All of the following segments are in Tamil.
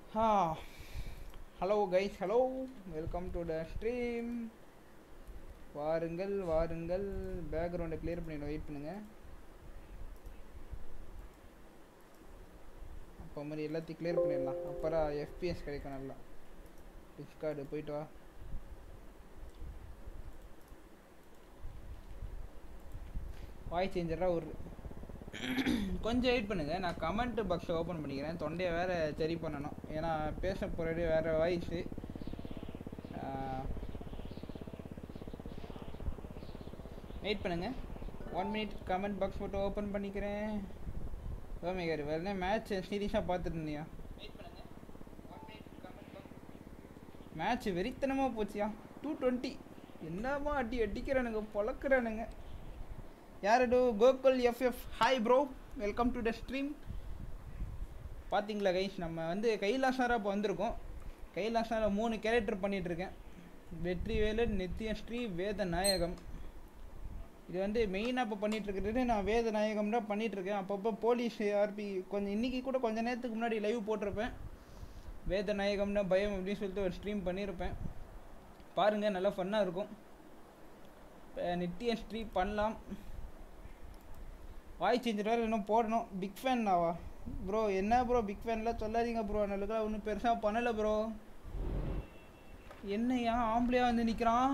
ஹா hello guys hello welcome to the stream வாருங்கள் வாருங்கள் பேக்ரவுண்டை கிளியர் பண்ணிட்டு வெயிட் பண்ணுங்க அப்போ மாதிரி எல்லாத்தையும் கிளியர் பண்ணிடலாம் அப்புறம் எஃபிஎஸ் கிடைக்கும் நல்லா டிஸ்கார்டு போயிட்டு வா வாய்ஸ் சேஞ்சராக ஒரு கொஞ்சம் வெயிட் பண்ணுங்க நான் கமெண்ட் பாக்ஸை ஓப்பன் பண்ணிக்கிறேன் தொண்டையை வேற சரி பண்ணணும் ஏன்னா பேச போகிறது வேற வாய்ஸு வெயிட் பண்ணுங்க ஒன் மினிட் கமெண்ட் பாக்ஸ் மட்டும் ஓப்பன் பண்ணிக்கிறேன் ஓமேகர் வேறு மேட்ச் சீரியஸாக பார்த்துட்டு இருந்தியா மேட்ச் வெறித்தனமாக போச்சியா டூ டுவெண்ட்டி என்னமா அடி அடிக்கிறானுங்க பொழக்கிறானுங்க யாரடு Gokul FF hi bro welcome to the stream பார்த்தீங்களா கைஸ் நம்ம வந்து கைலாசாராக இப்போ வந்திருக்கோம் கைலாசார மூணு கேரக்டர் பண்ணிகிட்ருக்கேன் வெற்றிவேலன் நித்யஸ்ரீ வேத நாயகம் இது வந்து மெயினாக இப்போ பண்ணிகிட்ருக்கிறது நான் வேத நாயகம் தான் பண்ணிகிட்ருக்கேன் அப்பப்போ போலீஸ் ஆர்பி கொஞ்சம் இன்றைக்கி கூட கொஞ்சம் நேரத்துக்கு முன்னாடி லைவ் போட்டிருப்பேன் வேத நாயகம்னா பயம் அப்படின்னு சொல்லிட்டு ஒரு ஸ்ட்ரீம் பண்ணியிருப்பேன் பாருங்கள் நல்லா ஃபன்னாக இருக்கும் நித்யஸ்ரீ பண்ணலாம் வாய் சேஞ்சர் வேறு இன்னும் போடணும் பிக் ஃபேன் நாவா ப்ரோ என்ன ப்ரோ பிக் ஃபேன்லாம் சொல்லாதீங்க ப்ரோ நல்லதுக்கெல்லாம் ஒன்றும் பெருசாக பண்ணலை ப்ரோ என்னையா ஆம்பளையா வந்து நிற்கிறான்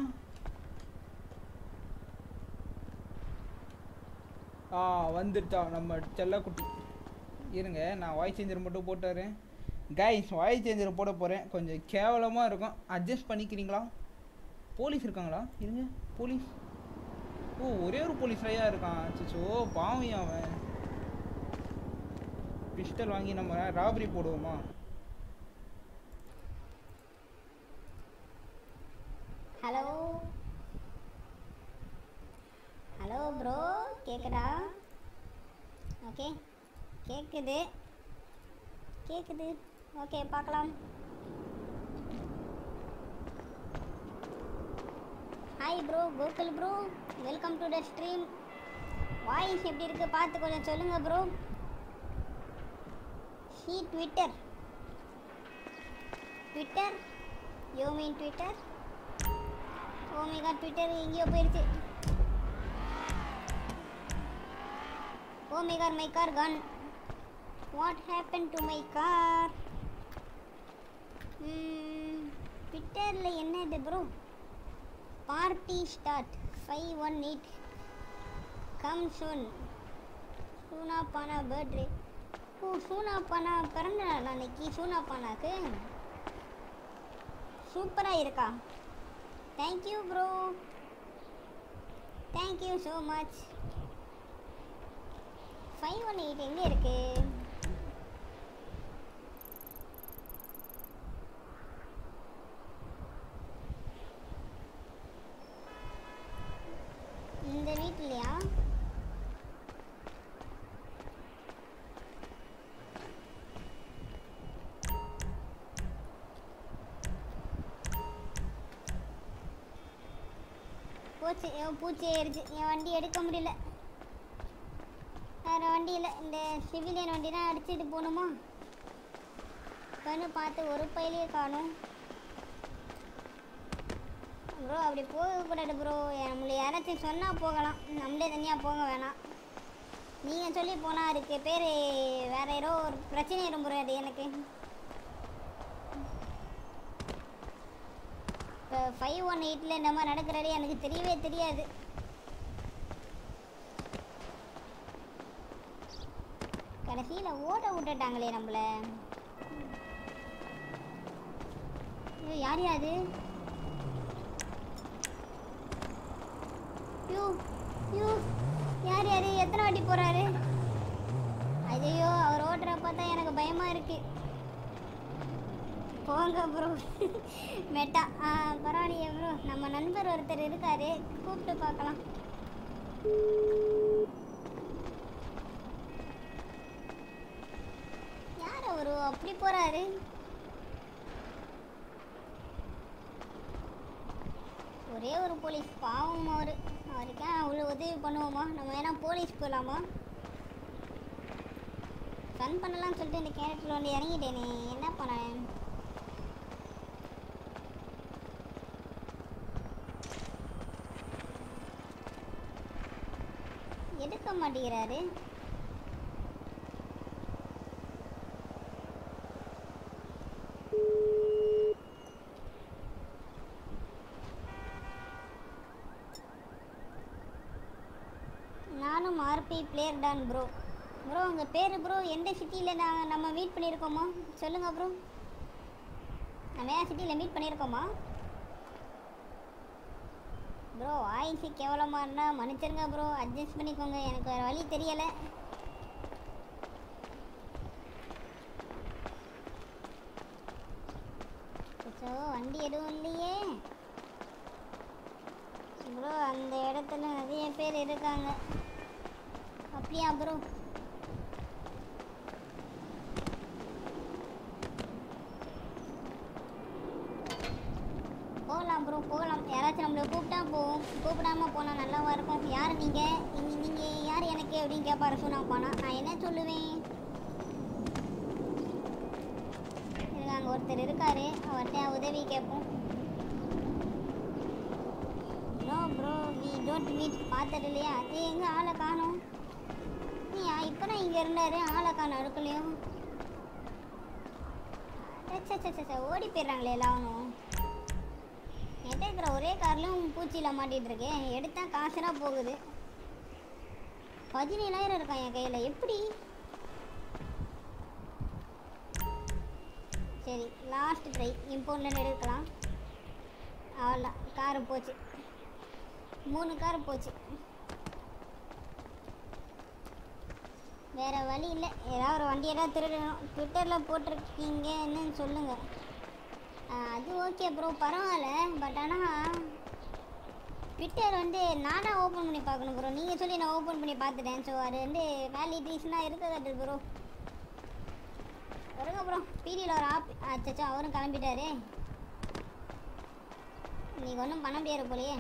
ஆ வந்துட்டா நம்ம செல்லக்குட்டி இருங்க நான் வாய் சேஞ்சர் மட்டும் போட்டாரு கைஸ் வாய் சேஞ்சர் போட போகிறேன் கொஞ்சம் கேவலமாக இருக்கும் அட்ஜஸ்ட் பண்ணிக்கிறீங்களா போலீஸ் இருக்காங்களா இருங்க போலீஸ் ஓ ஒரே ஒரு போலீஸ் ஐயா இருக்கான் அச்சோ பாவியா அவன் பிஸ்டல் வாங்கி நம்ம ராபரி போடுவோமா ஹலோ ஹலோ ப்ரோ கேக்குதா ஓகே கேக்குது கேக்குது ஓகே பார்க்கலாம் hi bro Gokul bro welcome to the stream voice எப்படி இருக்கு பார்த்து கொஞ்சம் சொல்லுங்க bro she Twitter Twitter you mean Twitter Omega Twitter எங்கேயோ போயிடுச்சு Omega my car gun what happen to my car ட்விட்டரில் என்ன இது bro party start five one eight come soon Soona Paana birthday oh Soona Paana பிறந்த நாள் அன்னைக்கு சூனா பானாக்கு சூப்பராக இருக்கா thank you bro thank you so much five one eight எங்கே இருக்கு இந்த வீட்லையா போச்சு என் பூச்சி ஏறிச்சு என் வண்டி எடுக்க முடியல வேறு வண்டி இல்லை இந்த சிவிலியன் வண்டி தான் அடிச்சுட்டு போகணுமா கண்ணு பார்த்து ஒரு பையிலேயே காணும் ப்ரோ அப்படி போகக்கூடாது ப்ரோ நம்மளை யாராச்சும் சொன்னால் போகலாம் நம்மளே தனியாக போக வேணாம் நீங்கள் சொல்லி போனால் அதுக்கு பேர் வேற ஏதோ ஒரு பிரச்சனை வரும் ப்ரோ அது எனக்கு இப்போ ஃபைவ் ஒன் எயிட்டில் இந்த மாதிரி நடக்கிறது எனக்கு தெரியவே தெரியாது கடைசியில் ஓட விட்டுட்டாங்களே நம்மள ஐயோ, யார் யாது யூ யூ யார் யார் எத்தனை வாட்டி போகிறாரு ஐயோ அவர் ஓட்டுற பார்த்தா எனக்கு பயமாக இருக்கு போங்க ப்ரோ மெட்டா ஆ பரவாயில்லையே ப்ரோ நம்ம நண்பர் ஒருத்தர் இருக்காரு கூப்பிட்டு பார்க்கலாம் யார் அவரு அப்படி போறாரு ஒரே ஒரு போலீஸ் பாவம் அவரு அவருக்கே அவ்வளோ உதவி பண்ணுவோமா நம்ம வேணா போலீஸ் போகலாமா ஃபன் பண்ணலாம்னு சொல்லிட்டு இந்த கேரக்டரில் வந்து இறங்கிட்டேனே என்ன பண்ணேன் எடுக்க மாட்டேங்கிறாரு நானும் RP player don bro bro உங்கள் பேர் ப்ரோ எந்த சிட்டியில் நான் நம்ம மீட் பண்ணியிருக்கோமோ சொல்லுங்கள் ப்ரோ நம்ம ஏன் சிட்டியில் மீட் பண்ணியிருக்கோமா ப்ரோ வாய்ஸு கேவலமாக இருந்தால் மன்னிச்சிருங்க ப்ரோ அட்ஜஸ்ட் பண்ணிக்கோங்க எனக்கு வேறு வழி தெரியலை ஸோ வண்டி எதுவும் இல்லையே ப்ரோ அந்த இடத்துல நிறைய பேர் இருக்காங்க அப்படியா ப்ரோ போகலாம் ப்ரோ போகலாம் யாராச்சும் நம்மளை கூப்பிட்டா போவோம் கூப்பிடாம போனால் நல்லாவா இருக்கும் யார் நீங்கள் நீங்கள் நீங்கள் யார் எனக்கு அப்படின்னு கேட்பாரு சொன்னா போனா நான் என்ன சொல்லுவேன் இருக்காங்க ஒருத்தர் இருக்காரு அவர்கிட்ட உதவி கேட்போம் no bro we don't meet பார்த்தது இல்லையா அது எங்கே ஆளை காணோம் நீயா இப்போ தான் இங்கே இருந்தார் ஆளை காணோம் அடுக்கலையும் சச்ச ஓடி போயிடுறாங்களே எல்லாரும் என்கிட்ட இருக்கிற ஒரே கார்லையும் பூச்சியில் மாட்டிகிட்டு இருக்கேன் எடுத்தா காசுனா போகுது பதினேழாயிரம் இருக்கான் என் கையில் எப்படி சரி லாஸ்ட் ட்ரை இம்போர்ட்லேருந்து எடுக்கலாம் அவ்வளோதான் காரு போச்சு மூணு கார் போச்சு வேற வழி இல்லை ஏதாவது ஒரு வண்டியெல்லாம் திருடணும் ட்விட்டரில் போட்டிருக்கீங்கன்னு சொல்லுங்கள் அது ஓகே ப்ரோ பரவாயில்ல பட் ஆனால் ட்விட்டர் வந்து நானாக ஓப்பன் பண்ணி பார்க்கணும் ப்ரோ நீங்கள் சொல்லி நான் ஓப்பன் பண்ணி பார்த்துட்டேன் ஸோ அது வந்து வேலிடேஷனாக இருக்கிறது ப்ரோ வருங்க ப்ரோ பீடியில் ஒரு ஆப் அச்சச்சோ அவரும் கிளம்பிட்டாரு இன்னைக்கு ஒன்றும் பண்ண முடியாது போலயே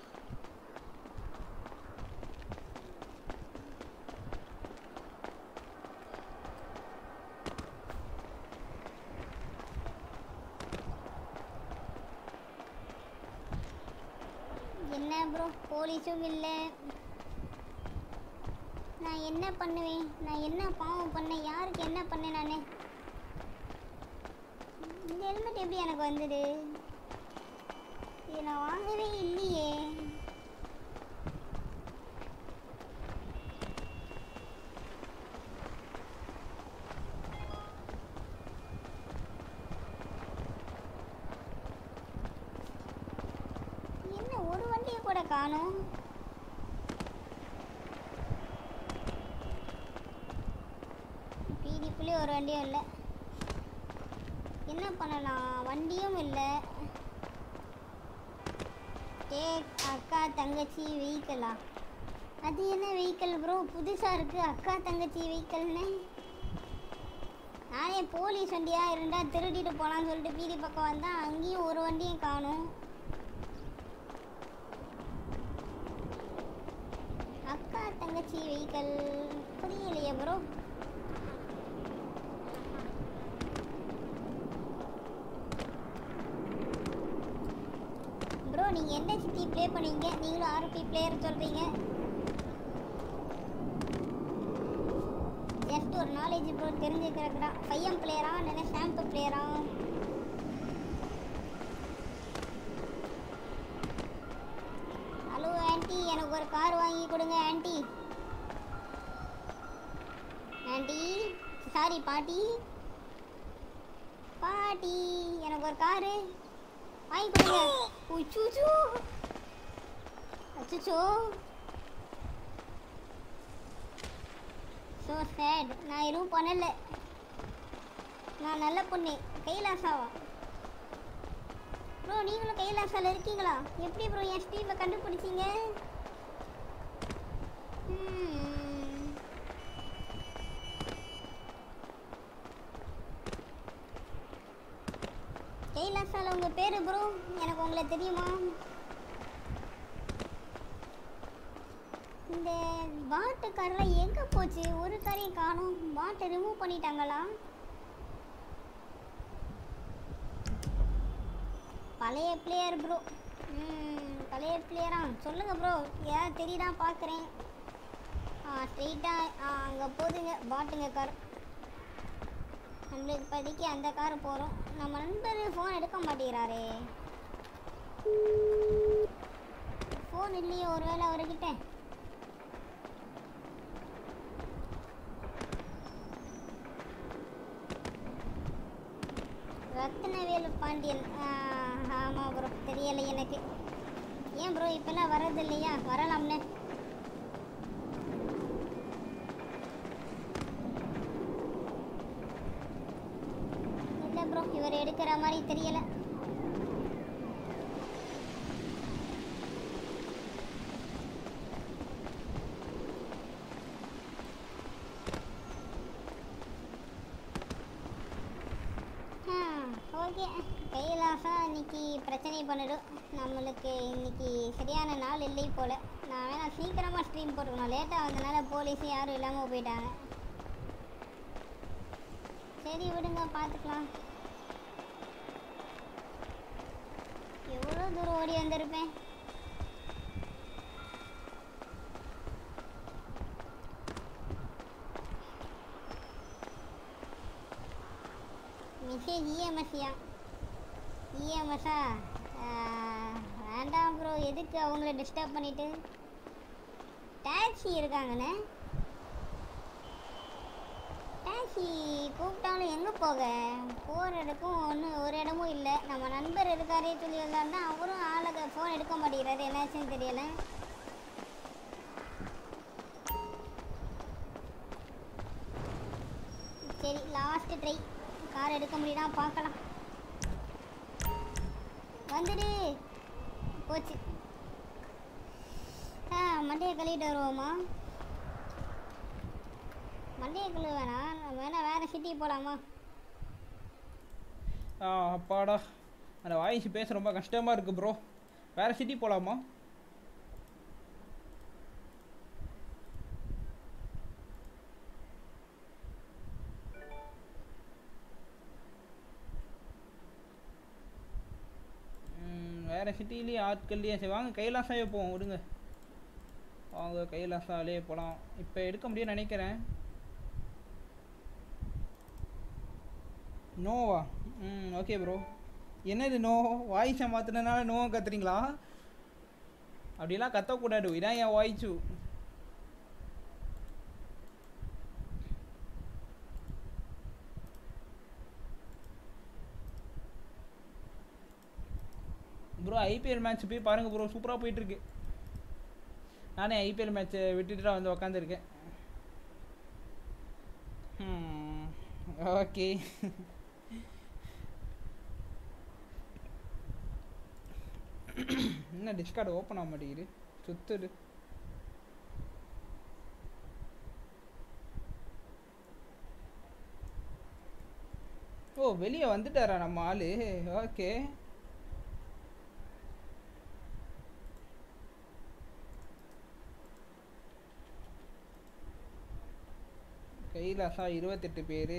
என்ன ப்ரோ போலீஸும் இல்லை நான் என்ன பண்ணுவேன் நான் என்ன பாவம் பண்ணேன் யாருக்கு என்ன பண்ணேன் நான் இந்த ஹெல்மெட் எப்படி எனக்கு வந்தது இது நான் வாங்கவே இல்லையே என்ன ஒரு வண்டியை கூட காணோம் பீடிக்குள்ளே ஒரு வண்டியும் இல்லை என்ன பண்ணலாம் வண்டியும் இல்லை டேக் அக்கா தங்கச்சி வெஹிக்கிளா அது என்ன வெஹிக்கிள் ப்ரோ புதுசாக இருக்குது அக்கா தங்கச்சி வெஹிக்கிள்னு நானே போலீஸ் வண்டியாக இருந்தால் திருடிட்டு போகலான்னு சொல்லிட்டு பீடி பக்கம் வந்தால் அங்கேயும் ஒரு வண்டியும் காணும் அக்கா தங்கச்சி வெஹிக்கிள் புரியலையே ப்ரோ ப்ரோ நீங்கள் எந்த சிட்டி ப்ளே பண்ணீங்க நீங்களும் ஆர்பி பிளேயர் சொல்கிறீங்க ஜஸ்ட் ஒரு நாலேஜ் ப்ரோ தெரிஞ்சுக்கிறதுக்கு தான் பையன் பிளேயரா இல்லைன்னா ஷாம்பு பிளேயரா ஹலோ ஆன்ட்டி எனக்கு ஒரு கார் வாங்கி கொடுங்க ஆன்ட்டி ஆன்ட்டி சாரி பாட்டி பாட்டி எனக்கு ஒரு காரு வாங்கி கொடுங்க உச்சூச்சு அச்சோ ஸோ சேட் நான் எதுவும் பண்ணல நான் நல்ல பொண்ணு கைலாசாவா ப்ரோ நீங்களும் கைலாசால இருக்கீங்களா எப்படி ப்ரோ என் ஸ்டீவை கண்டுபிடிச்சீங்க ம். கைலாசால உங்க பேரு ப்ரோ எனக்கு உங்களை தெரியுமா இந்த பாட்டு காரெல்லாம் எங்கே போச்சு ஒரு காரையும் காணும் பாட்டை ரிமூவ் பண்ணிட்டாங்களா பழைய பிளேயர் ப்ரோ பழைய பிளேயரா சொல்லுங்க ப்ரோ ஏதாவது தெரியுதா பார்க்குறேன் ஸ்ட்ரெயிட்டாக அங்கே போதுங்க பாட்டுங்க கார் நம்மளுக்கு இப்போதைக்கு அந்த கார் போகிறோம் நம்ம நண்பர் ஃபோன் எடுக்க மாட்டேங்கிறாரே ஃபோன் இல்லையே ஒருவேளை அவர்கிட்ட ரத்னவேலு பாண்டியன் ஆமாம் ப்ரோ தெரியலை எனக்கு ஏன் ப்ரோ இப்போல்லாம் வர்றது இல்லையா வரலாம்னு இல்லை ப்ரோ இவர் எடுக்கிற மாதிரி தெரியல ஓகே கைலாசா இன்னைக்கு பிரச்சனை பண்ணிடும் நம்மளுக்கு இன்னைக்கு சரியான நாள் இல்லை போல நான் வேணா சீக்கிரமாக ஸ்ட்ரீம் போட்டுக்கணும் லேட்டாக வந்தனால போலீஸும் யாரும் இல்லாமல் போயிட்டாங்க சரி விடுங்க பார்த்துக்கலாம் எவ்வளோ தூரம் ஓடி வந்திருப்பேன் மெசேஜ் இஎம்எஸ்யா இஎம்எஸ்ஸா வேண்டாம் ப்ரோ எதுக்கு அவங்கள டிஸ்டர்ப் பண்ணிட்டு டாக்ஸி இருக்காங்கண்ணே டாக்ஸி கூப்பிட்டாலும் எங்கே போக போகிற இடக்கும் ஒன்றும் ஒரு இடமும் இல்லை நம்ம நண்பர் இருக்காரே சொல்லி வந்தாருன்னா அவரும் ஆளுக்கு ஃபோன் எடுக்க மாட்டேங்கிறாரு என்னாச்சுன்னு தெரியல சரி லாஸ்ட் ட்ரை கார் எடுக்க முடியுதா பார்க்கலாம் வந்துடு போச்சு ஆ மண்டையை கழுவிட்டு வருவோமா மண்டையை கழுவ வேணாம் நம்ம வேணா வேற சிட்டி போகலாமா ஆ அப்பாடா அந்த வாய்ஸ் பேச ரொம்ப கஷ்டமாக இருக்குது ப்ரோ வேறு சிட்டி போகலாமா வேறு சிட்டிலேயே ஆட்கள்லேயே சரி வாங்க கைலாசாவே போவோம் விடுங்க வாங்க கைலாசாலே போகலாம் இப்போ எடுக்க முடியும்னு நினைக்கிறேன் நோவா ம் ஓகே ப்ரோ என்னது நோ வாய்ஸை மாற்றினனால நோவை கத்துறீங்களா அப்படிலாம் கத்தக்கூடாது இதான் என் வாய்ஸு ப்ரோ ஐபிஎல் மேட்ச் போய் பாருங்கள் ப்ரோ சூப்பராக போயிட்டுருக்கு நானே ஐபிஎல் மேட்ச்சை விட்டுட்டு தான் வந்து உக்காந்துருக்கேன் ஓகே என்ன டிஸ்கார்டு ஓப்பன் ஆக மாட்டேங்குது சுத்துடு ஓ வெளியே வந்துட்டாரா நம்ம ஆளு ஓகே கைலாசா இருபத்தெட்டு பேர்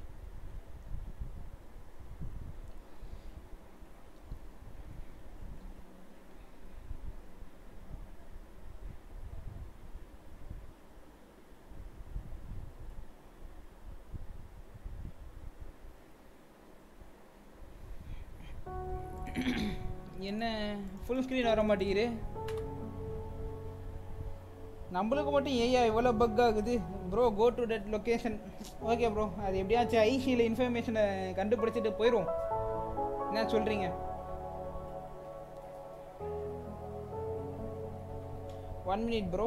என்ன ஃபுல் ஸ்க்ரீன் வர மாட்டேங்குது நம்மளுக்கு மட்டும் ஏயா இவ்வளோ பக் ஆகுது bro go to dead location okay bro அது எப்படியாச்சும் ஐசியில் இன்ஃபர்மேஷனை கண்டுபிடிச்சிட்டு போயிடும் என்ன சொல்கிறீங்க ஒன் மினிட் ப்ரோ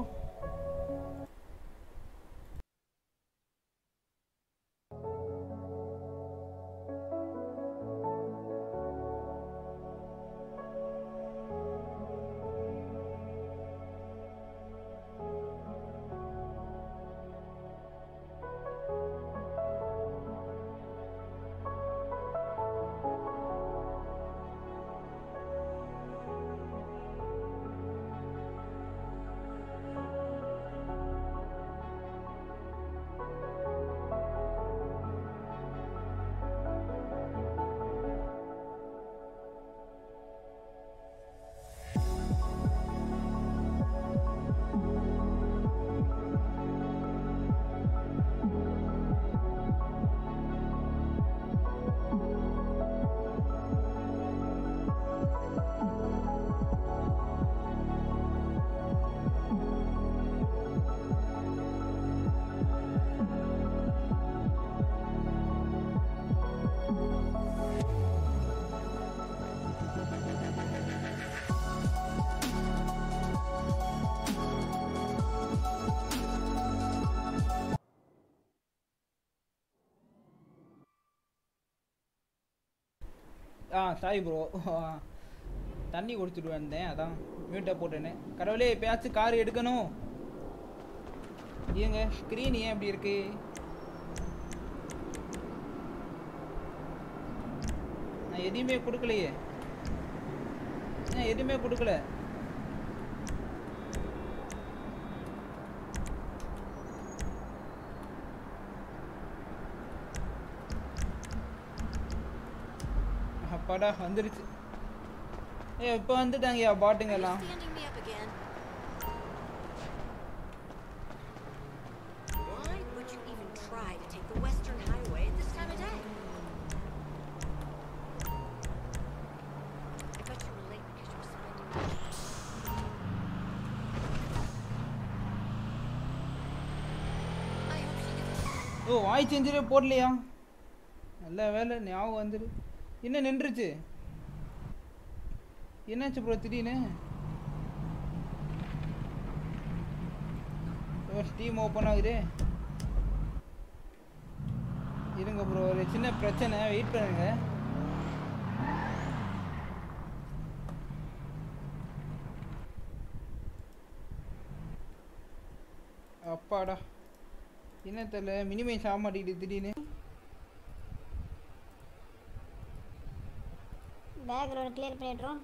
ஆ சாரி ப்ரோ தண்ணி குடிச்சிட்டு வந்தேன் அதான் மியூட்டை போட்டேனே கடவுளே எப்பயாச்சும் கார் எடுக்கணும் ஏங்க ஸ்க்ரீன் ஏன் இப்படி இருக்கு நான் எதையுமே கொடுக்கலையே நான் எதுவுமே கொடுக்கல அப்பாடா வந்துருச்சு ஏ இப்போ வந்துட்டாங்கய்யா பாட்டுங்க எல்லாம் Standing me up again. Why would you even try to take the Western Highway at this time of day? I bet you were late because you were spending. I hope she gets ஓ வாய் செஞ்சிலே போடலையா நல்ல வேலை ஞாபகம் வந்துரு என்ன நின்றுச்சு என்னாச்சு ப்ரோ திடீர்னு ஓ ஸ்டீம் ஓப்பன் ஆகுதே இருங்க ப்ரோ ஒரு சின்ன பிரச்சனை வெயிட் பண்ணுங்க அப்பாடா என்ன தெரியல மினிமைஸ் ஆக மாட்டேங்குது திடீர்னு பேக்ரவுண்ட் கிளியர் பண்ணிடுறோம்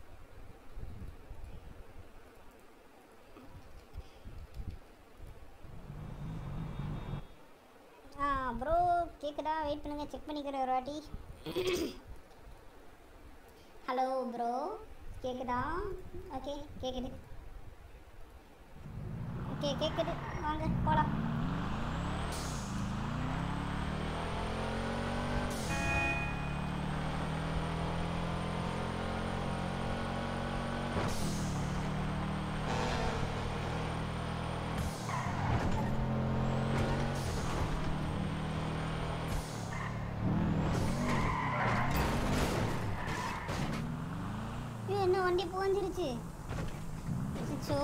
ஆ ப்ரோ கேக்குதா வெயிட் பண்ணுங்க செக் பண்ணிக்கிறேன் ஒரு வாட்டி ஹலோ ப்ரோ கேக்குதா ஓகே கேக்குது ஓகே கேக்குது வாங்க போலாம் ஐயோ, என்ன வண்டி போஞ்சிருச்சு அச்சோ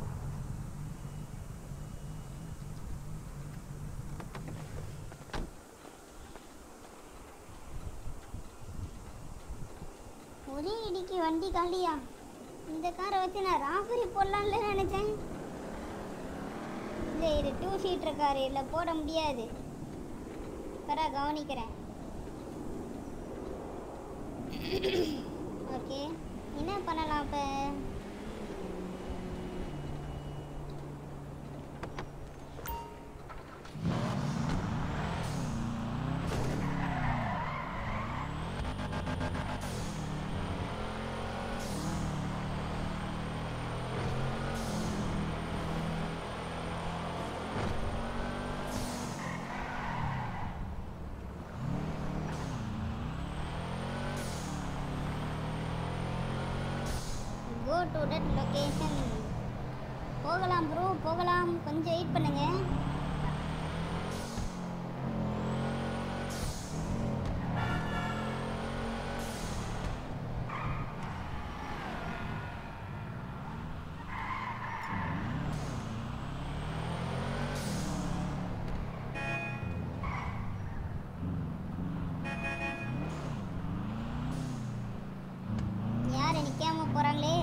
ஒரே இடிக்கு வண்டி காலியா இந்த காரை வச்சு நான் ராபரி போடலாம்ல நினைச்சேன் இல்லை இது டூ சீட்டர் கார் இதில் போட முடியாது வர கவனிக்கிறேன் ஓகே என்ன பண்ணலாம் இப்போ கோ டு தட் லொகேஷன் போகலாம் ப்ரோ போகலாம் கொஞ்சம் வெயிட் பண்ணுங்க யார் நிற்காம போகிறாங்களே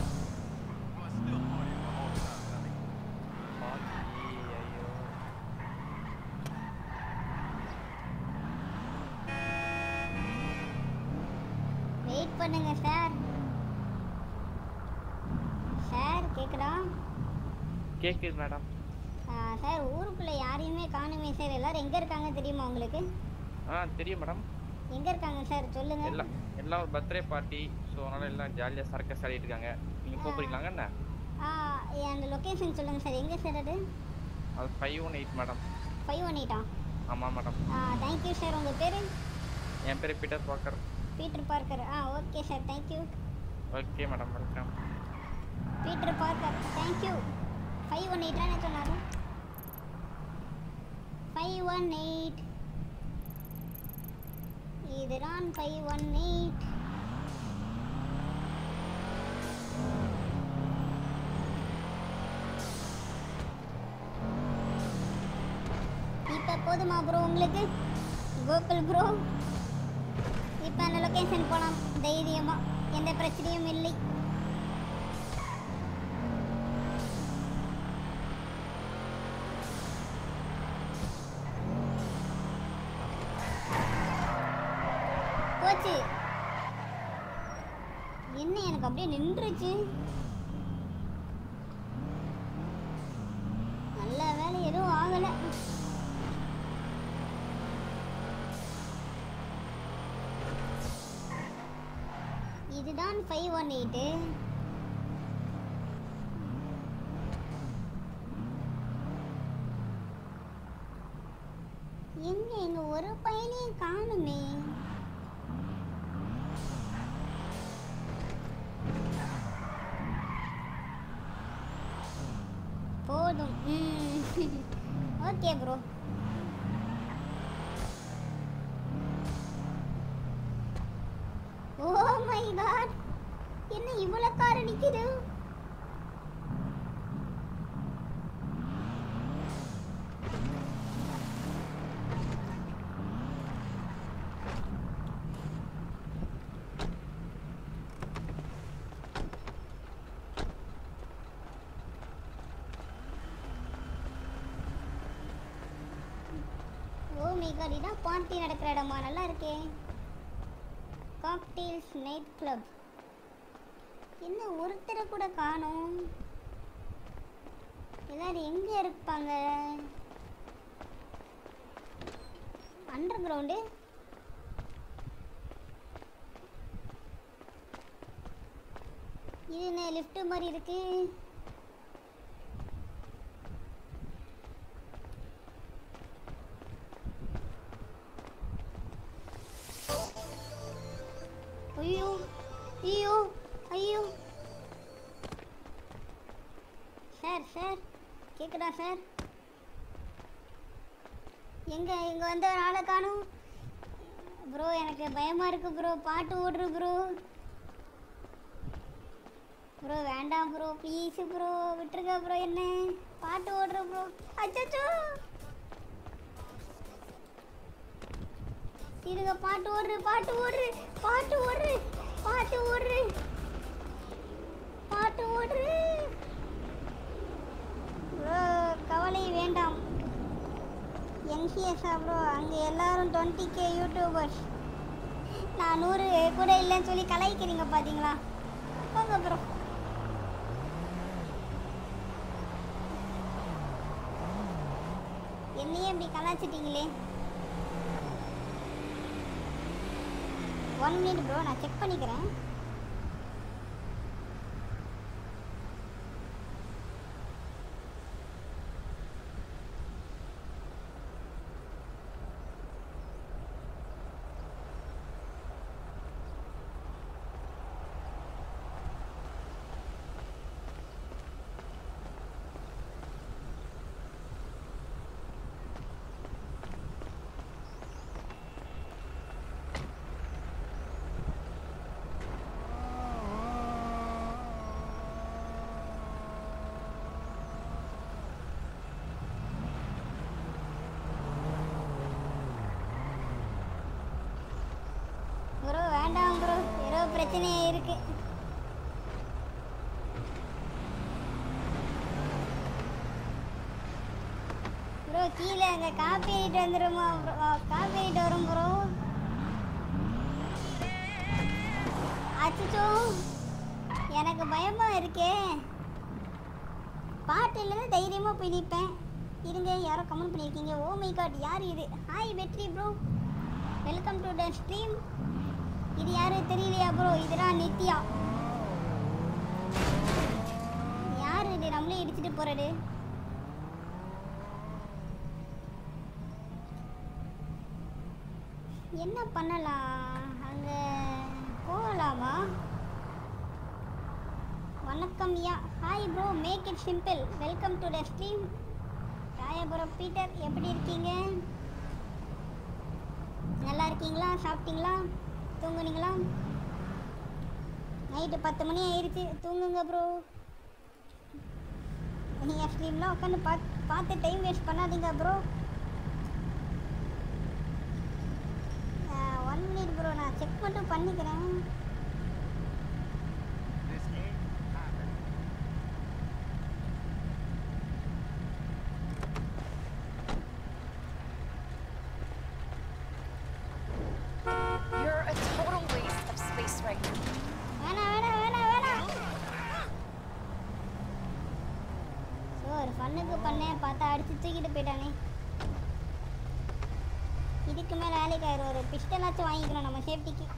வெயிட் பண்ணுங்க சார் சார் கேக்குதா கேக்குது மேடம் ஆ, சார் ஊருக்குள்ள யாரையுமே காணுமே சார் எல்லாரும் எங்க இருக்காங்க தெரியுமா உங்களுக்கு ஆ தெரியும் மேடம் எங்க இருக்காங்க சார் சொல்லுங்க எல்லாம் எல்லாம் ஒரு பர்த்டே பார்ட்டி ஸோ அதனால எல்லாம் ஜாலியாக சரக்கு ஆடிட்டு இருக்காங்க நீங்கள் போகிறீங்களாங்க என்ன ஆ அந்த லொகேஷன் சொல்லுங்க சார் எங்க சார் அது அது five one eight madam five one எயிட்டா ஆமாம் மேடம் ஆ தேங்க்யூ சார் உங்கள் பேர் என் பேர் பீட்டர் பாக்கர் பீட்டர் பார்க்கர் ஆ okay sir thank you okay madam welcome Peter Parker thank you five one eight தானே சொன்னாரு ஃபைவ் ஒன் எயிட் இதுதான் ஃபைவ் ஒன் எயிட் இப்போ போதுமா ப்ரோ உங்களுக்கு கோகுல் ப்ரோ இப்போ அந்த லொக்கேஷன் எலிமினேஷன் போலாம் தைரியமா எந்த பிரச்சனையும் இல்லை போச்சு என்ன எனக்கு அப்படியே நின்றுச்சு நல்ல வேலை எதுவும் ஆகல இதுதான் ஃபைவ் ஒன் எயிட்டு எங்க எங்க ஒரு பையனையும் காணுமே போதும் okay bro oh my God என்ன இவ்வளவு கார் நிக்குது ஓ மை காட் இதான் பார்ட்டி நடக்கிற இடமா நல்லா இருக்கே காக்டெயில்ஸ் நைட் கிளப் என்ன ஒருத்தரை கூட காணோம் எல்லாரும் எங்க இருப்பாங்க அண்டர் கிரவுண்டு இது என்ன லிஃப்ட் மாதிரி இருக்கு ஐயோ ஐயோ ஐயோ சார் சார் கேக்குதா சார் எங்க இங்க வந்த ஒரு ஆளை காணும் ப்ரோ எனக்கு பயமா இருக்கு ப்ரோ பாட்டு ஓடுறு ப்ரோ ப்ரோ வேண்டாம் ப்ரோ ப்ளீஸ் ப்ரோ விட்டுருங்க ப்ரோ என்ன பாட்டு ஓடுற ப்ரோ அச்சோ இருங்க பாட்டு ஓடுறு பாட்டு ஓடுறு பாட்டு ஓடுறு பாட்டு ஓடுறு பாட்டு ஓடுறு ப்ரோ கவலை வேண்டாம் என்சிஎஸ்ஆ ப்ரோ அங்கே எல்லாரும் டுவெண்ட்டி கே யூடியூபர்ஸ் நான் நூறு கூட இல்லைன்னு சொல்லி கலாய்க்கிறீங்க பார்த்தீங்களா போங்க ப்ரோ என்னையே இப்படி கலாய்ச்சிட்டீங்களே ஒன் மினிட் ப்ரோ நான் செக் பண்ணிக்கிறேன் ப்ரோ வேண்டாம் ப்ரோ ஏதோ பிரச்சனையா இருக்கு ப்ரோ கீழே அங்கே காப்பி ஆகிட்டு வந்துருமா ப்ரோ காப்பி ஆகிட்டு வரும் ப்ரோ அச்சோ எனக்கு பயமா இருக்கே பாட்டு இல்லைன்னா தைரியமாக போய் நிற்பேன் இருங்க யாரோ கமெண்ட் பண்ணியிருக்கீங்க ஓ மை காட் யார் இது hi Vetri bro welcome to the stream இது யாரு தெரியலையா ப்ரோ இதுதான் நித்யா யார் இது நம்மளே இடிச்சிட்டு போறது என்ன பண்ணலாம் அங்க போகலாமா வணக்கம் யா hi bro make it simple welcome to the stream Royapuram Peter எப்படி இருக்கீங்க நல்லா இருக்கீங்களா சாப்பிட்டீங்களா தூங்குனீங்களா நைட்டு பத்து மணி ஆயிருச்சு தூங்குங்க ப்ரோ நீங்கள் ஸ்ட்ரீம்லாம் உட்காந்து பார்த்து பார்த்து டைம் வேஸ்ட் பண்ணாதீங்க ப்ரோ ஒன் மினிட் ப்ரோ நான் செக் மட்டும் பண்ணிக்கிறேன் This ain't happening. You're a total waste of space right now. வேணாம் வேணாம் வேணாம் வேணாம் ஸோ ஒரு ஃபன்னுக்கு பண்ணேன் பார்த்தா அடிச்சு தூக்கிட்டு போயிட்டானே இதுக்கு மேலே வேலைக்கு ஆயிரும் ஒரு பிஸ்டலாச்சும் வாங்கிக்கிறோம் நம்ம சேஃப்டிக்கு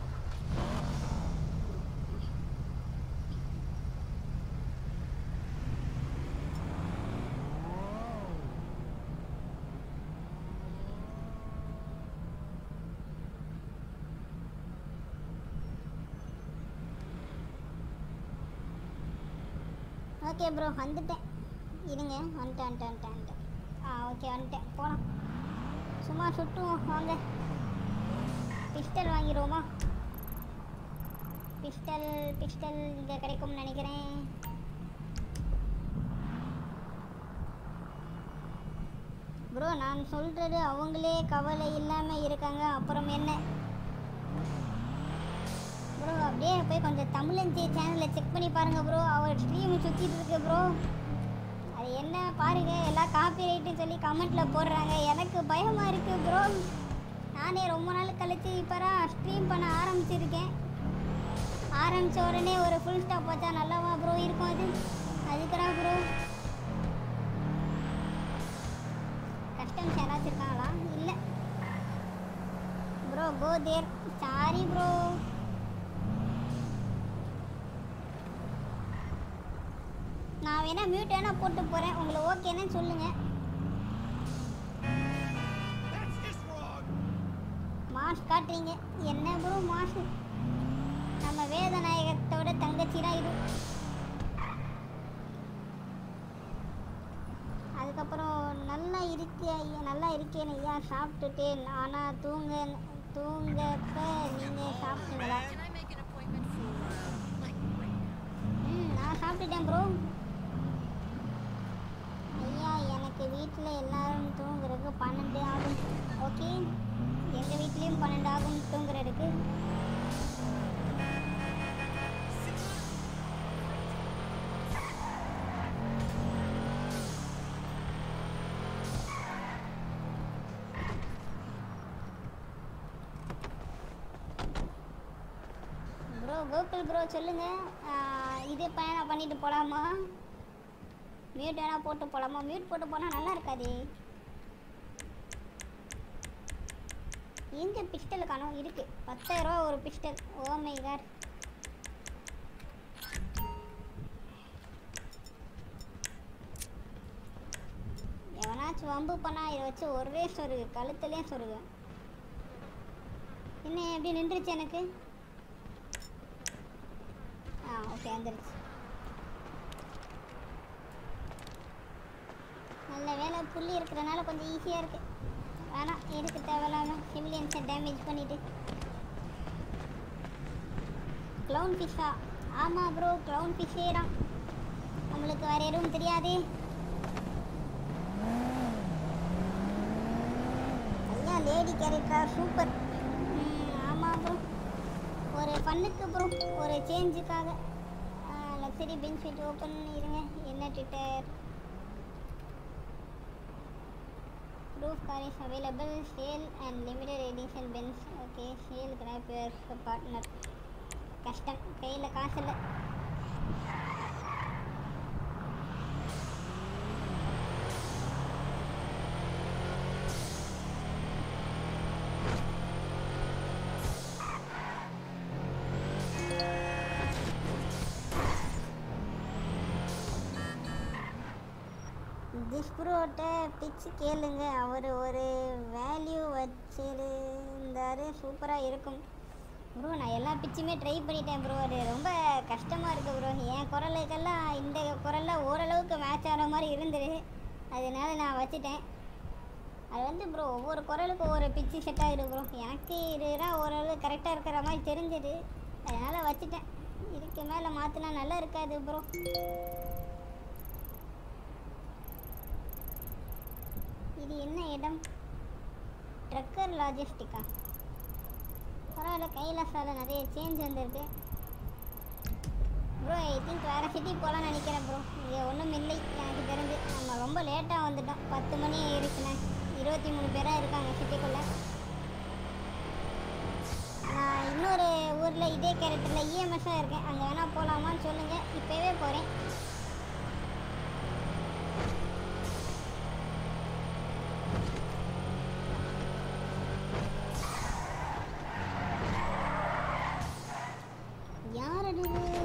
ஓகே ப்ரோ வந்துட்டேன் இருங்க வந்துட்டேன் வந்துட்டேன் வந்துட்டேன் வந்துட்டேன் ஆ ஓகே வந்துட்டேன் போகலாம் சும்மா சுட்டுவோம் வாங்க பிஸ்டல் வாங்கிடுவோமா பிஸ்டல் பிஸ்டல் இங்கே கிடைக்கும்னு நினைக்கிறேன் ப்ரோ நான் சொல்கிறது அவங்களே கவலை இல்லாமல் இருக்காங்க அப்புறம் என்ன ப்ரோ அப்படியே போய் கொஞ்சம் தமிழஞ்சி சேனலில் செக் பண்ணி பாருங்கள் ப்ரோ அவர் ஸ்ட்ரீம் சுற்றிட்டு இருக்கு ப்ரோ அது என்ன பாருங்க எல்லாம் காப்பி ரைட்டுன்னு சொல்லி கமெண்ட்டில் போடுறாங்க எனக்கு பயமாக இருக்குது ப்ரோ நானே ரொம்ப நாள் கழிச்சு இப்போ தான் ஸ்ட்ரீம் பண்ண ஆரம்பிச்சிருக்கேன் ஆரம்பித்த உடனே ஒரு ஃபுல் ஸ்டாப் வச்சா நல்லாவா ப்ரோ இருக்கும் அது அதுக்குதான் ப்ரோ கஸ்டம்ஸ் யாராச்சும் இருக்காங்களா இல்லை bro go there sorry bro நான் வேணா மியூட் வேணா போட்டு போகிறேன் உங்களுக்கு ஓகேன்னு சொல்லுங்கள் That's just wrong. மாஸ் காட்டுறீங்க என்ன ப்ரோ மாசு நம்ம வேதநாயகத்தோட தங்கச்சி தான் இது அதுக்கப்புறம் நல்லா இருக்கு ஐயா நல்லா இருக்கேன் ஐயா சாப்பிட்டுட்டேன் ஆனால் தூங்க தூங்கப்ப நீங்கள் சாப்பிட்டீங்களா Can I make an appointment for, uh, like, right now? ம் நான் சாப்பிட்டுட்டேன் ப்ரோ ஐயா எனக்கு வீட்டில் எல்லாரும் தூங்குறதுக்கு பன்னெண்டு ஆகும் ஓகே எங்கள் வீட்லேயும் பன்னெண்டு ஆகும் தூங்குறதுக்கு ப்ரோ கோகுல் ப்ரோ சொல்லுங்க ஆஹ் இது பயணம் பண்ணிட்டு போகலாமா மியூட் வேணா போட்டு போகலாமா மியூட் போட்டு போனால் நல்லா இருக்காதே எங்க பிஸ்டல் காணோம் இருக்கு பத்தாயிரம் ரூபா ஒரு பிஸ்டல் ஓ மை காட் எவனாச்சும் வம்பு பண்ணா இதை வச்சு ஒரே சொருகு கழுத்துலேயே சொருகு என்ன எப்படி நின்றுச்சு எனக்கு ஆ ஓகே வந்துருச்சு நல்ல வேலை புள்ளி இருக்கிறனால கொஞ்சம் ஈஸியாக இருக்கு வேணாம் எதுக்கு தேவையில்லாம சிவிலியன்ஸை டேமேஜ் பண்ணிட்டு க்ளவுன் ஃபிஷ்ஷா ஆமாம் ப்ரோ க்ளவுன் ஃபிஷ்ஷே தான் நம்மளுக்கு வேறு எதுவும் தெரியாதே ஐயா லேடி கேரக்டர் சூப்பர் ஆமாம் ப்ரோ ஒரு ஃபன்னுக்கு ப்ரோ ஒரு சேஞ்சுக்காக லக்ஸரி பெனிஃபிட் ஓப்பன் இருங்க என்ன Twitter proof car is available sale and limited edition Benz okay sale grab your partner கஷ்டம் கையில் காசு இல்லை டிஸ்ப்ரோட்ட பிச்சு கேளுங்க அவர் ஒரு வேல்யூ வச்சிருந்தாரு சூப்பராக இருக்கும் ப்ரோ நான் எல்லா பிச்சுமே ட்ரை பண்ணிட்டேன் ப்ரோ அது ரொம்ப கஷ்டமாக இருக்குது ப்ரோ என் குரலுக்கெல்லாம் இந்த குரலில் ஓரளவுக்கு மேட்ச் ஆகிற மாதிரி இருந்தது அதனால நான் வச்சுட்டேன் அது வந்து ப்ரோ ஒவ்வொரு குரலுக்கு ஒவ்வொரு பிச்சு செட் ஆகிடு ப்ரோ எனக்கு இதுதான் ஓரளவு கரெக்டாக இருக்கிற மாதிரி தெரிஞ்சது அதனால் வச்சுட்டேன் இதுக்கு மேலே மாற்றினா நல்லா இருக்காது ப்ரோ இது என்ன இடம் ட்ரக்கர் லாஜிஸ்டிக்கா பரவாயில்ல கைலாசால நிறைய சேஞ்ச் வந்திருக்கு ப்ரோ ஐ திங்க் வேறு சிட்டி போகலான்னு நினைக்கிறேன் ப்ரோ இங்கே ஒன்றும் இல்லை எனக்கு தெரிஞ்சு நம்ம ரொம்ப லேட்டாக வந்துட்டோம் பத்து மணி ஆயிருச்சுண்ணே இருபத்தி மூணு பேராக இருக்காங்க சிட்டிக்குள்ளே நான் இன்னொரு ஊரில் இதே கேரக்டரில் இஎம்எஸ்ஸாக இருக்கேன் அங்கே வேணால் போகலாமான்னு சொல்லுங்கள் இப்போவே போகிறேன் யார் அது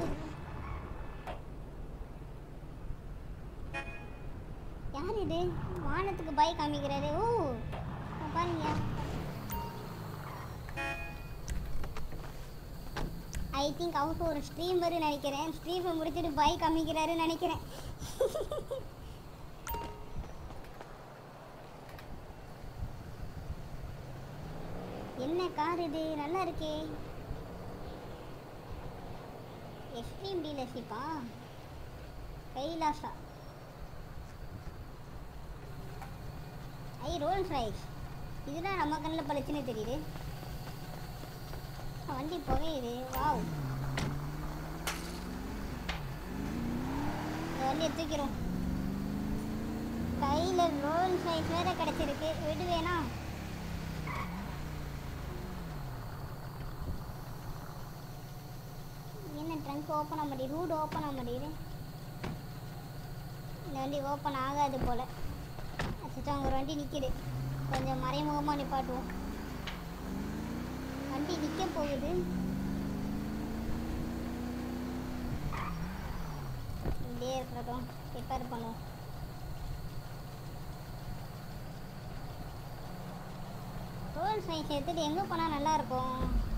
யார் இது வானத்துக்கு பைக் காமிக்கிறாரு ஓ இங்க பாருங்க ஐ திங்க் அவருக்கு ஒரு ஸ்ட்ரீமர் நினைக்கிறேன் ஸ்ட்ரீமை முடிச்சுட்டு பைக் காமிக்கிறாருன்னு நினைக்கிறேன் என்ன கார் இது நல்லா இருக்கே எக்ஸ்ட்ரீம் டீலர்ஷிப்பா கைலாசா ஐ ரோல்ஸ் ரைஸ் இதுதான் நம்ம கண்ணில் பளிச்சுன்னு தெரியுது வண்டி புகையுது வாவ் இந்த வண்டியை தூக்கிறோம் கையில் ரோல் சைஸ் வேற கிடச்சிருக்கு விடுவேனா என்ன ட்ரங்க் ஓப்பன் ஆக மாட்டேங்குது ரூட் ஓப்பன் ஆக மாட்டேங்குது இந்த வண்டி ஓப்பன் ஆகாது போல் அச்சோ அங்கே ஒரு வண்டி நிற்கிது கொஞ்சம் மறைமுகமாக நிப்பாட்டுவோம் வண்டி நிற்க போகுது இப்படியே இருக்கட்டும் ரிப்பேர் பண்ணுவோம் ரோல் சைஸ் எடுத்துட்டு எங்கே போனால் நல்லா இருக்கும்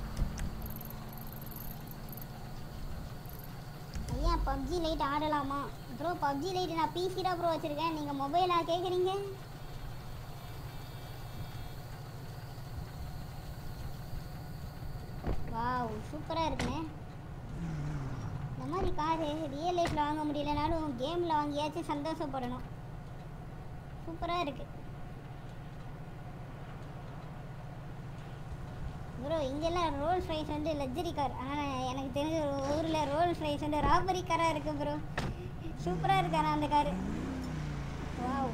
ஐயா பப்ஜி லைட் ஆடலாமா ப்ரோ பப்ஜி லைட் நான் பிசி தான் ப்ரோ வச்சுருக்கேன் நீங்கள் மொபைலா கேட்குறீங்க வாவ் சூப்பராக இருக்குண்ணே இந்த மாதிரி காரு ரியல் லைஃப்பில் வாங்க முடியலனாலும் கேமில் வாங்கியாச்சும் சந்தோஷப்படணும் சூப்பராக இருக்குது ப்ரோ இங்கெல்லாம் ரோல்ஸ் ரைஸ் வந்து லக்ஸரி கார் ஆனால் எனக்கு தெரிஞ்ச ஒரு ஊரில் ரோல்ஸ் ரைஸ் வந்து ராபரி காராக இருக்குது ப்ரோ சூப்பராக இருக்கு ஆனால் அந்த காரு வாவ்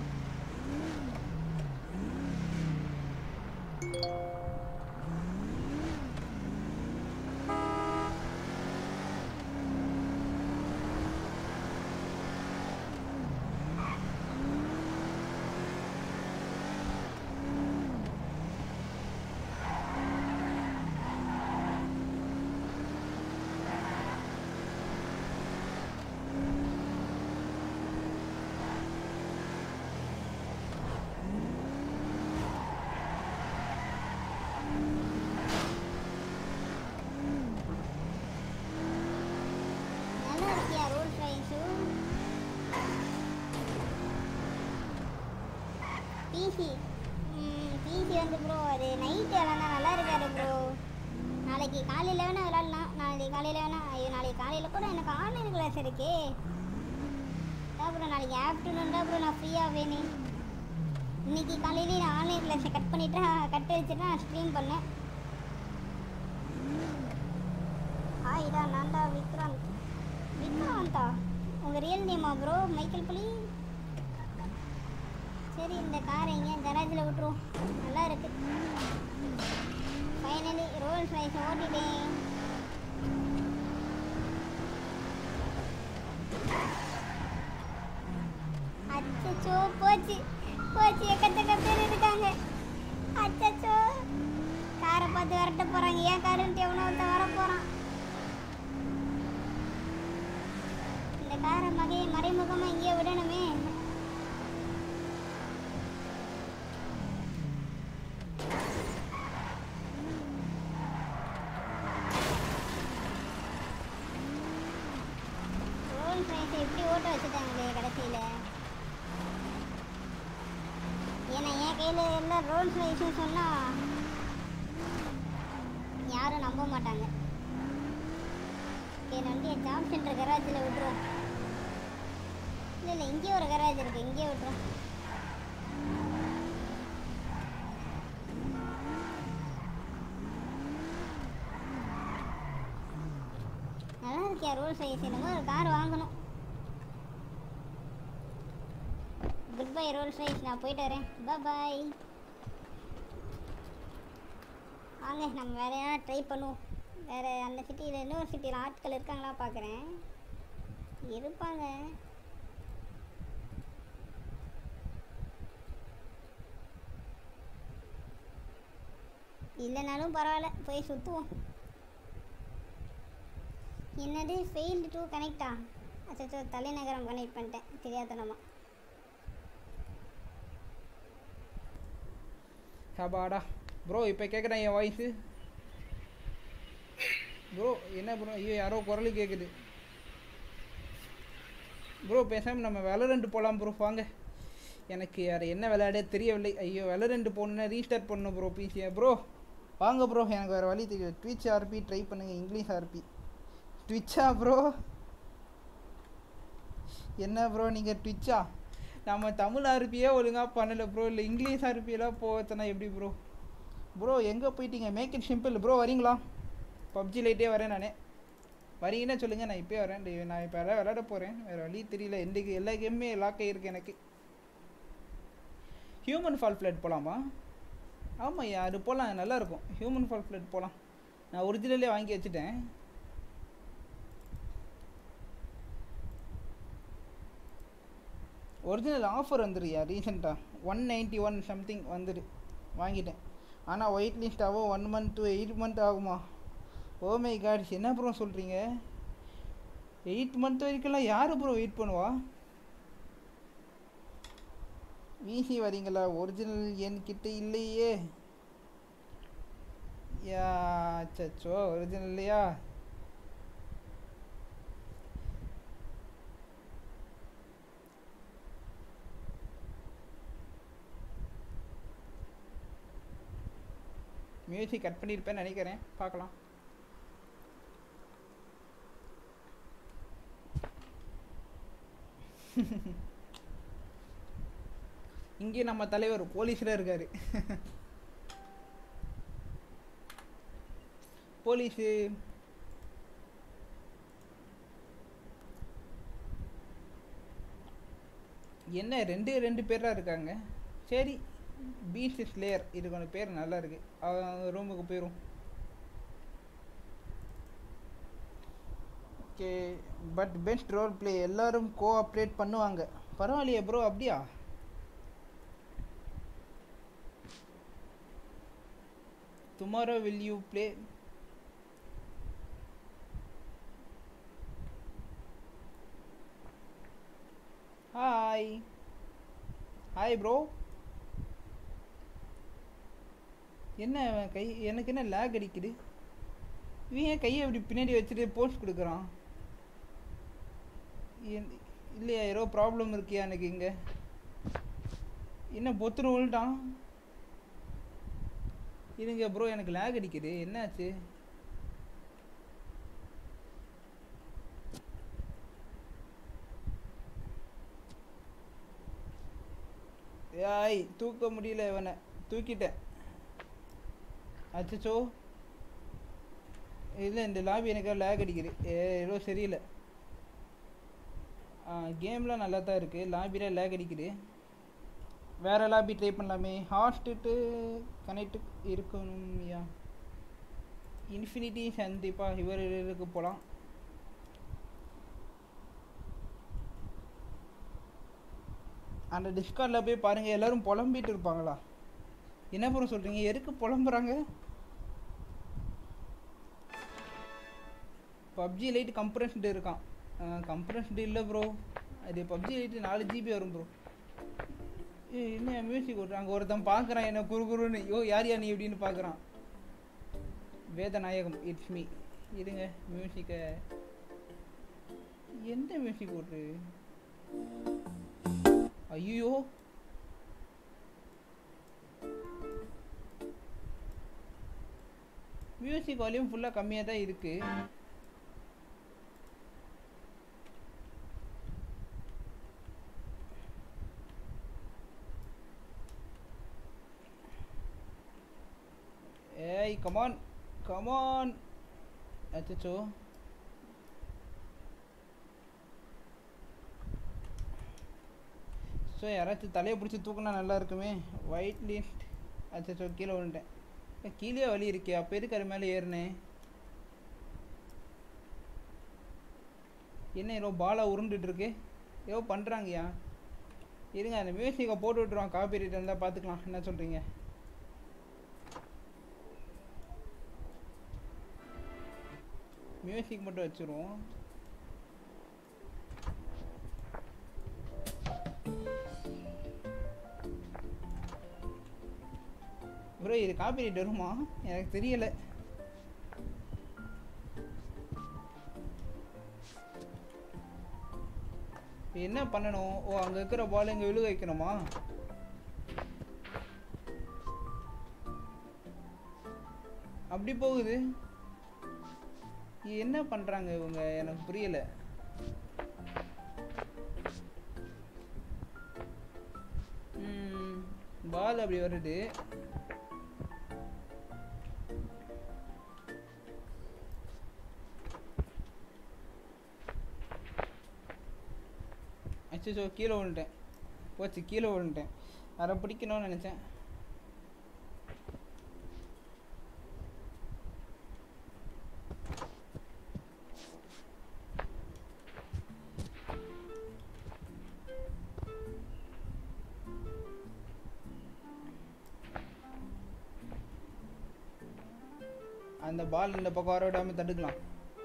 நல்லா இருக்கியா ரோல்ஸ் ரைஸு பிசி பிசி வந்து ப்ரோ அது நைட்டு விளாண்டா நல்லா இருக்காரு ப்ரோ நாளைக்கு காலையில் வேணால் விளாட்லாம் நாளைக்கு காலையில் வேணால் ஐயோ நாளைக்கு காலையில் கூட எனக்கு ஆன்லைன் கிளாஸ் இருக்கே அதான் ப்ரோ நாளைக்கு ஆஃப்டர்நூன் தான் ப்ரோ நான் ஃப்ரீயாக வேணும் இன்னைக்கு காலையிலேயே நான் ஆன்லைன் கிளாஸை கட் பண்ணிவிட்டு கட் வச்சுட்டு நான் ஸ்ட்ரீம் பண்ணேன் ஹாய் தான் நான் தான் விக்ராந்த் விக்ராந்தா உங்கள் ரியல் நேமா ப்ரோ மைக்கேல் புலி சரி இந்த காரை இங்கே கராஜில் விட்டுருவோம் நல்லா இருக்கு ஃபைனலி ரோல்ஸ் ரைஸ் ஓட்டிட்டேன் அச்சச்சோ போச்சு போச்சு எக்கச்சக்க பேர் இருக்காங்க அச்சச்சோ காரை பார்த்து விரட்ட போகிறாங்க ஏன் காருன்ட்டு எவனோ ஒருத்தன் வர போகிறான் இந்த காரை மகை மறைமுகமாக இங்கேயே விடணுமே ரோல் ரைஸை எப்படி ஓட்ட வச்சுட்டாங்களே கடைசியில் ஏன்னா என் கையில் எல்லாம் ரோல்ஸ் ரைஸ்னு சொன்னால் யாரும் நம்ப மாட்டாங்க என் வண்டியை ஜாப் சென்டர் கராஜில் விட்டுருவோம் இல்லை இல்லை இங்கேயே ஒரு கராஜ் இருக்குது இங்கேயே விட்டுரும் ஈக்கியா ரோல் சைஸ் என்னமோ ஒரு கார் வாங்கணும் குட் பை ரோல் சைஸ் நான் போயிட்டு வரேன் பாய் வாங்க நம்ம வேற எதனா ட்ரை பண்ணுவோம் வேற அந்த சிட்டியில் இன்னொரு சிட்டியில் ஆட்கள் இருக்காங்களா பார்க்குறேன் இருப்பாங்க இல்லைனாலும் பரவாயில்ல போய் சுற்றுவோம் என்னது ஃபெயில்டு டு கனெக்டா அச்சோ தலைநகரம் கனெக்ட் பண்ணிட்டேன் தெரியாதனமா ஹபாடா ப்ரோ இப்போ கேட்குறேன் என் வாய்ஸு ப்ரோ என்ன ப்ரோ ஐயோ யாரோ குரல் கேட்குது ப்ரோ பேசாமல் நம்ம விளரெண்டு போகலாம் ப்ரோ வாங்க எனக்கு யார் என்ன விளையாட தெரியவில்லை ஐயோ விளரெண்டு போகணுன்னா ரீஸ்டார்ட் பண்ணணும் ப்ரோ பிசியை ப்ரோ வாங்க ப்ரோ எனக்கு வேறு வழி தெரியும் ட்விச் ஆர்பி ட்ரை பண்ணுங்கள் இங்கிலீஷ் ஆர்பி ட்விச்சா ப்ரோ என்ன ப்ரோ நீங்கள் ட்விச்சா நம்ம தமிழ் ஆர்பியே ஒழுங்காக பண்ணலை ப்ரோ இல்லை இங்கிலீஷ் ஆர்பியெல்லாம் போச்சுன்னா எப்படி ப்ரோ ப்ரோ எங்கே போயிட்டீங்க மேக் இட் சிம்பிள் ப்ரோ வரீங்களா பப்ஜி லைட்டே வரேன் நானே வரீங்கன்னா சொல்லுங்கள் நான் இப்போயே வரேன் டேய், நான் இப்போ எல்லாம் விளையாட போகிறேன் வேறு வழி தெரியல எந்த எல்லா கேமுமே லாக் ஆகிருக்கு எனக்கு ஹியூமன் ஃபால் ஃப்ளட் போகலாமா ஆமாய்யா அது போகலாம் நல்லாயிருக்கும் ஹியூமன் ஃபால் ஃப்ளட் போகலாம் நான் ஒரிஜினலே வாங்கி வச்சுட்டேன் ஒரிஜினல் ஆஃபர் வந்துருயா ரீசெண்டாக ஒன் நைன்ட்டி ஒன் சம்திங் வந்துடு வாங்கிட்டேன் ஆனால் ஒயிட் லிஸ்ட் ஆகும் one month to eight month ஆகுமா ஓ மை காட் என்ன ப்ரோ சொல்கிறீங்க எயிட் மந்த் வரைக்கும்லாம் யார் ப்ரோ வெயிட் பண்ணுவா வீசி வரீங்களா ஒரிஜினல் என்கிட்ட இல்லையே யா சச்சோ ஒரிஜினல் இல்லையா மியூசிக் கட் பண்ணியிருப்பேன்னு நினைக்கிறேன் பார்க்கலாம் இங்கே நம்ம தலைவர் போலீஸில் இருக்காரு போலீஸு என்ன ரெண்டு ரெண்டு பேராக இருக்காங்க சரி பீச் ஸ்லேயர் இது கொஞ்சம் பேர் நல்லா இருக்கு அவங்க ரூமுக்கு போயிடும் okay but best role play எல்லாரும் கோஆப்ரேட் பண்ணுவாங்க பரவாயில்லையே ப்ரோ அப்படியா tomorrow will you play hi hi bro என்ன அவன் கை எனக்கு என்ன லேக் அடிக்குது இவன் ஏன் கையை இப்படி பின்னாடி வச்சுட்டு போஸ்ட் கொடுக்குறான் என்- இல்லையா ஏதோ ப்ராப்ளம் இருக்கியா எனக்கு இங்கே என்ன பொத்துன்னு விழுட்டான் இருங்க ப்ரோ எனக்கு லேக் அடிக்குது என்னாச்சு ஏய் தூக்க முடியல இவனை தூக்கிட்டேன் அச்சச்சோ இல்லை இந்த லாபி எனக்கு லேக் அடிக்குது ஏ ஏதோ சரியில்லை கேம்லாம் நல்லா தான் இருக்குது லாபியில் லேக் அடிக்குது வேறு லாபி ட்ரை பண்ணலாமே ஹாஸ்ட்டு கனெக்ட் இருக்கணும்யா இன்ஃபினிட்டி கண்டிப்பாக இவர் இதுக்கு போகலாம் அந்த டிஸ்கார்டில் போய் பாருங்கள் எல்லாரும் புலம்பிட்டு இருப்பாங்களா என்ன ப்ரோ சொல்கிறீங்க எதுக்கு புலம்புறாங்க பப்ஜி லைட் கம்ப்ரஸ்டு இருக்கான் கம்ப்ரஸ்டு இல்லை ப்ரோ அது பப்ஜி லைட்டு நாலு ஜிபி வரும் ப்ரோ ஏ என்ன மியூசிக் ஓட்டுறாங்க ஒருத்தன் பார்க்குறான் என்ன குறு குருன்னு யோ யார் யா நீ இப்படின்னு பார்க்குறான் வேதநாயகம் இட்ஸ் மீ இருங்க மியூசிக்கை எந்த மியூசிக் ஓட்டு ஐயோ மியூசிக் வால்யூம் ஃபுல்லாக கம்மியாக தான் இருக்குது ஏய் கமான் கமான் அச்சோ ஸோ யாராச்சும் தலையை பிடிச்சி தூக்குனா நல்லா இருக்குமே ஒயிட் லிஸ்ட் அச்சோ கீழே விழுந்துட்டேன் ஏய், கீழே வலி இருக்கே அப்போ எதுக்கு அது மேலே ஏறினேன் என்ன ஏதோ பாலா உருண்டுட்டு இருக்கு ஏதோ பண்ணுறாங்கய்யா இருங்க அந்த மியூசிக்கை போட்டு விட்ருவான் காப்பி ரைட் இருந்தால் பார்த்துக்கலாம் என்ன சொல்கிறீங்க மியூசிக் மட்டும் வச்சுருவோம் ப்ரோ இது காப்பி ரைட் வருமா எனக்கு தெரியல இப்ப என்ன பண்ணணும் ஓ அங்கே இருக்கிற பால் இங்கே விழுக வைக்கணுமா அப்படி போகுது இது என்ன பண்ணுறாங்க இவங்க எனக்கு புரியல பால் அப்படி வருது அச்சோ கீழே விழுந்துட்டேன் போச்சு கீழே விழுந்துட்டேன் அரை பிடிக்கணும்னு நினச்சேன் அந்த பால் இந்த பக்கம் வர விடாம தடுக்கலாம்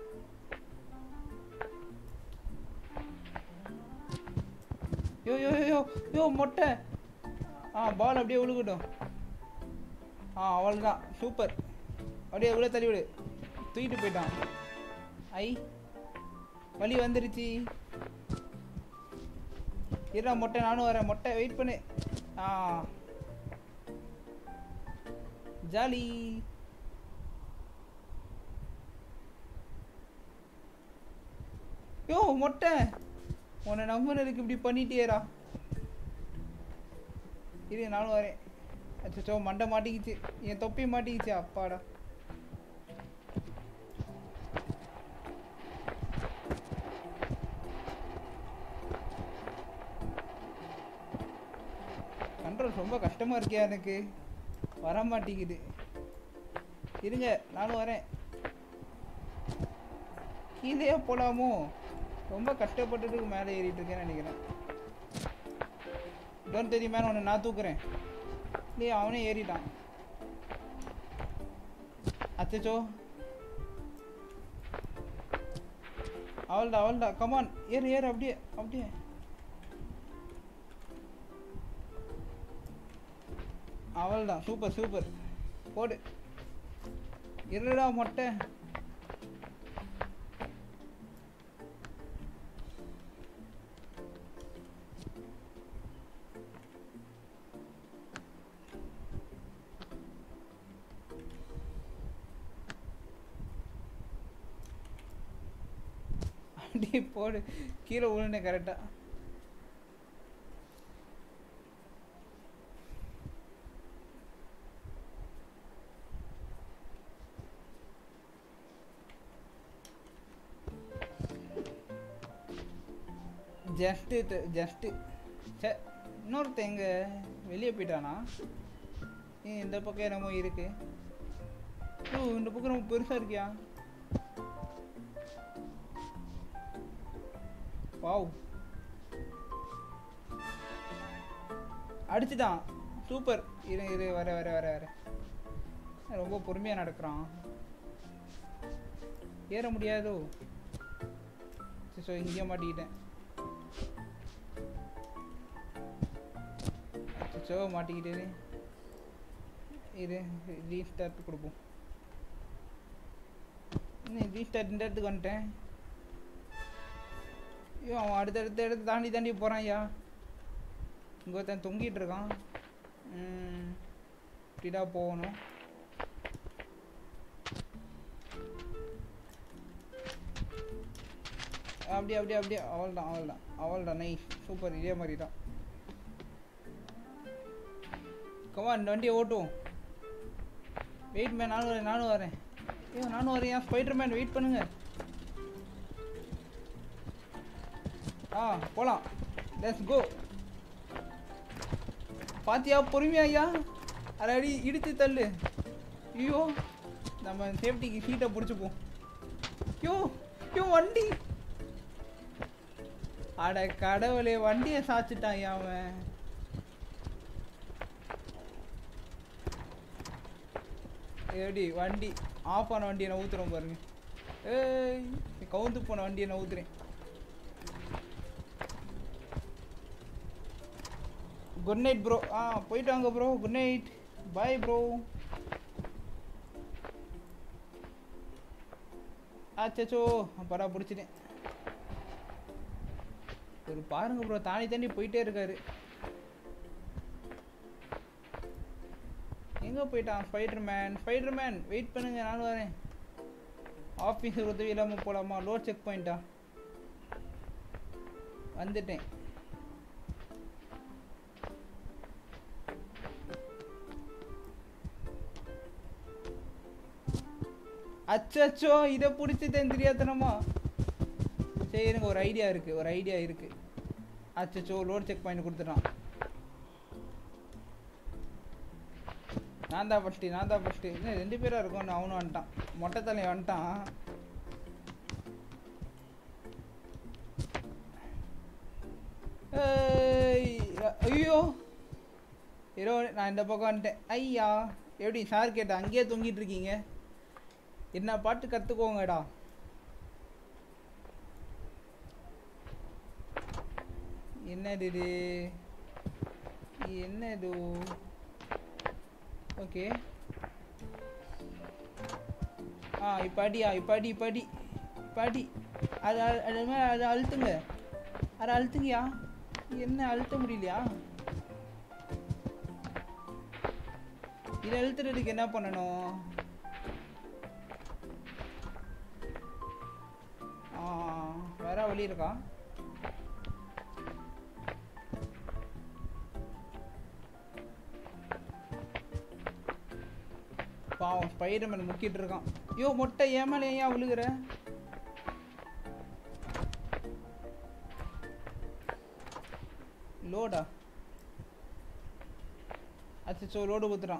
யோ யோ யோ, யோ யோ மொட்டை ஆ பால் அப்படியே விழுகட்டும் ஆ அவ்வளோதான் சூப்பர் அப்படியே உள்ள தள்ளி விடு தூக்கிட்டு போயிட்டான் ஐ வலி வந்துருச்சு இருடா மொட்டை நானும் வரேன் மொட்டை வெயிட் பண்ணு ஆ ஜாலி யோ மொட்டை உன்னை நம்புனதுக்கு இப்படி பண்ணிட்டேரா இரு நானும் வரேன் அச்சோ மண்டை மாட்டிக்கிச்சு என் தொப்பி மாட்டிக்கிச்சு அப்பாடா கண்ட்ரோல் ரொம்ப கஷ்டமா இருக்கியா எனக்கு வர மாட்டேங்குது இருங்க நானும் வரேன் கீழே போலாமோ ரொம்ப கஷ்டப்பட்டதுக்கு மேலே ஏறிட்டு இருக்கேன்னு நினைக்கிறேன் டோன்ட் தெரிய மேலே உன்னை நான் தூக்குறேன் இல்லையே அவனே ஏறிட்டான் அச்சச்சோ அவள்டா அவள்டா கமான் ஏறு ஏறு அப்படியே அப்படியே அவள்தான் சூப்பர் சூப்பர் போடு இருடா மொட்டை அப்படியே போடு கீழே விழுந்தேன் கரெக்டாக ஜஸ்ட்டு ஜஸ்ட்டு சே இன்னொருத்தன் எங்க வெளியே போயிட்டானா ஏன் இந்த பக்கம் என்னமோ இருக்கு ஓ இந்த பக்கம் ரொம்ப பெருசாக இருக்கியா வாவ் அடிச்சுட்டான் சூப்பர் இரு இரு வர வர வர வர ரொம்ப பொறுமையாக நடக்கிறான் ஏற முடியாதோ ஸோ இங்கேயே மாட்டிக்கிட்டேன் அச்சோ மாட்டிக்கிட்டே இது ரீஸ்டார்ட் கொடுப்போம் இன்னும் ரீஸ்டார்ட் இந்த இடத்துக்கு வந்துட்டேன் ஐயோ அவன் அடுத்தடுத்த இடத்த தாண்டி தாண்டி போகிறான் ஐயா இங்கே ஒருத்தன் தொங்கிட்டு இருக்கான் ம், இப்படிடா போகணும் அப்படியே அப்படியே அப்படியே அவள் தான் அவள் தான் அவள் தான் நைஸ் சூப்பர் இதே மாதிரி தான் கமா இந்த வண்டியை ஓட்டுவோம் வெயிட் மேன் நானும் வரேன் நானும் வரேன் ஐயோ நானும் வரேன் ஏன் ஸ்பைடர் மேன் வெயிட் பண்ணுங்க ஆ போகலாம் லெட்ஸ் கோ பாத்தியா பொறுமையா ஐயா அதை அடி இடித்து தள்ளு ஐயோ நம்ம சேஃப்டிக்கு சீட்டை பிடிச்சிப்போம் ஐயோ ஐயோ வண்டி அட கடவுளே வண்டியை சாச்சிட்டான் ஐயா அவன் எப்படி வண்டி ஆஃப் ஆன வண்டியை நான் ஊத்துறேன் பாருங்க ஏய் கவுந்து போன வண்டியை நான் ஊத்துறேன் குட் நைட் ப்ரோ ஆ போயிட்டு வாங்க bro good night bye bro ஆச்சோ பரா பிடிச்சிட்டேன் ஒரு பாருங்க ப்ரோ தாண்டி தாண்டி போயிட்டே இருக்காரு எங்க போயிட்டான் Spider Man Spider Man wait பண்ணுங்க நானும் வரேன் ஆஃபீஸ் உதவி இல்லாமல் போகலாமா லோட் செக் பாயிண்டா வந்துட்டேன் அச்சச்சோ இதை பிடிச்சிட்டேன் தெரியாதனமா சரி எனக்கு ஒரு ஐடியா இருக்கு ஒரு ஐடியா இருக்கு அச்சச்சோ லோட் செக் பாயிண்ட் கொடுத்துட்டான் நான் தான் ஃபஸ்ட்டு நான் தான் ஃபஸ்ட்டு இன்னும் ரெண்டு பேராக இருக்கும் அவனும் வந்துட்டான் மொட்டை தலை வந்துட்டான் ஏய், ஐயோ ஹீரோ நான் இந்த பக்கம் வந்துட்டேன் ஐயா எப்படி சார் கேட்டேன் அங்கேயே தொங்கிட்டு இருக்கீங்க என்ன பாட்டு கற்றுக்கோங்கடா என்னது இது என்னது ஓகே ஆ இப்போ அடியா இப்போ அடி இப்போ அடி இப்போ அடி அது அது- அது மேலே அதை அழுத்துங்க அதை அழுத்துங்கயா என்ன அழுத்த முடியலையா இதை அழுத்துறதுக்கு என்ன பண்ணணும் ஆ, வேற வழி இருக்கா பாவம் ஸ்பைடர்மேன் முக்கிட்டு இருக்கான் ஐயோ மொட்டை ஏமால ஏன் விழுகுற லோடா அச்சோ லோடு குத்துறான்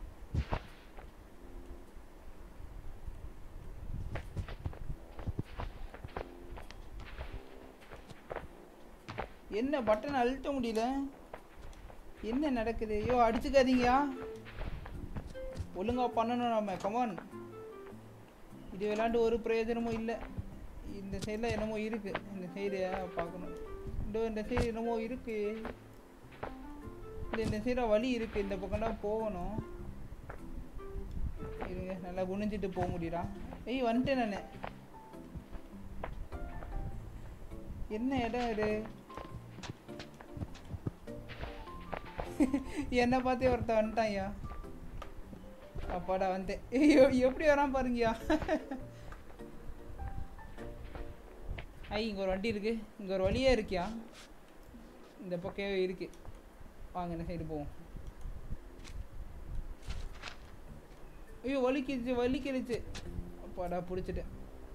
என்ன பட்டன் அழுத்த முடியல என்ன நடக்குது ஐயோ அடிச்சுக்காதீங்கயா ஒழுங்கா பண்ணணும் நம்ம கமான் இது விளாண்டு ஒரு பிரயோஜனமும் இல்லை இந்த சைடில் என்னமோ இருக்கு இந்த சைடு பார்க்கணும் இந்த இந்த சைடு என்னமோ இருக்கு இந்த இந்த சைடில் வழி இருக்கு இந்த பக்கம் தான் போகணும் இருங்க நல்லா குனிஞ்சிட்டு போக முடியுதா ஏய் வந்துட்டேன் நான் என்ன இடம் இது என்னை பார்த்தே ஒருத்தன் வந்துட்டான் ஐயா அப்பாடா வந்தேன் ஐயோ எப்படி வரான் பாருங்கய்யா ஐ இங்கே ஒரு வண்டி இருக்கு இங்கே ஒரு வழியே இருக்கியா இந்த பக்கம் இருக்கு வாங்க இந்த சைடு போவோம் ஐயோ வலிக்கிடுச்சு வலிக்கிடுச்சு அப்பாடா பிடிச்சிட்டேன்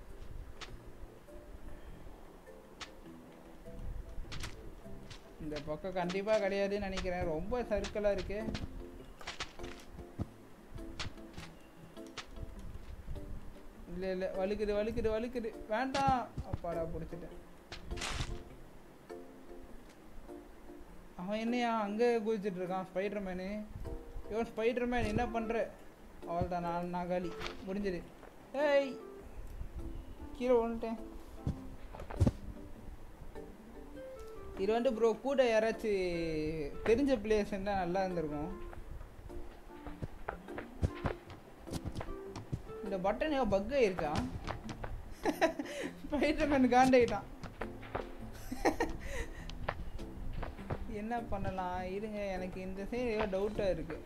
இந்த பக்கம் கண்டிப்பாக கிடையாதுன்னு நினைக்கிறேன் ரொம்ப சர்க்கிளாக இருக்கு இல்லை இல்லை வலிக்குது வலிக்குது வலிக்குது வேண்டாம் அப்பாடா பிடிச்சிட்டேன் அவன் என்னையா அங்கே குதிச்சிட்டு இருக்கான் ஸ்பைடர் மேனு இவன் ஸ்பைடர் மேன் என்ன பண்ணுற அவள்தான் நான் நான் காலி முடிஞ்சது ஏய் கீழே வந்துட்டேன் இது வந்து ப்ரோ கூட யாராச்சும் தெரிஞ்ச பிளேயர்ஸ் இருந்தால் நல்லா இருந்திருக்கும் இந்த பட்டன் ஏதோ பக் ஆயிருச்சா ஸ்பைடர்மேன் காண்டாயிட்டான் என்ன பண்ணலாம் இருங்க எனக்கு இந்த சைடு ஏதோ டவுட்டாக இருக்கு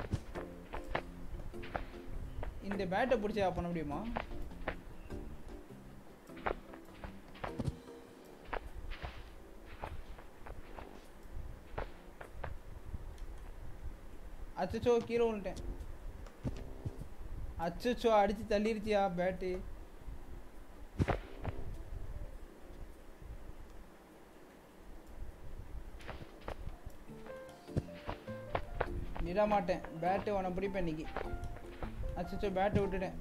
இந்த பேட்டை பிடிச்சி ஆஃப் பண்ண முடியுமா அச்சச்சோ கீழே விழுந்துட்டேன் அச்சச்சோ அடிச்சு தள்ளிருச்சியா பேட்டு விட மாட்டேன் பேட்டு உன பிடிப்பேன் இன்னைக்கு அச்சோ பேட்டை விட்டுட்டேன்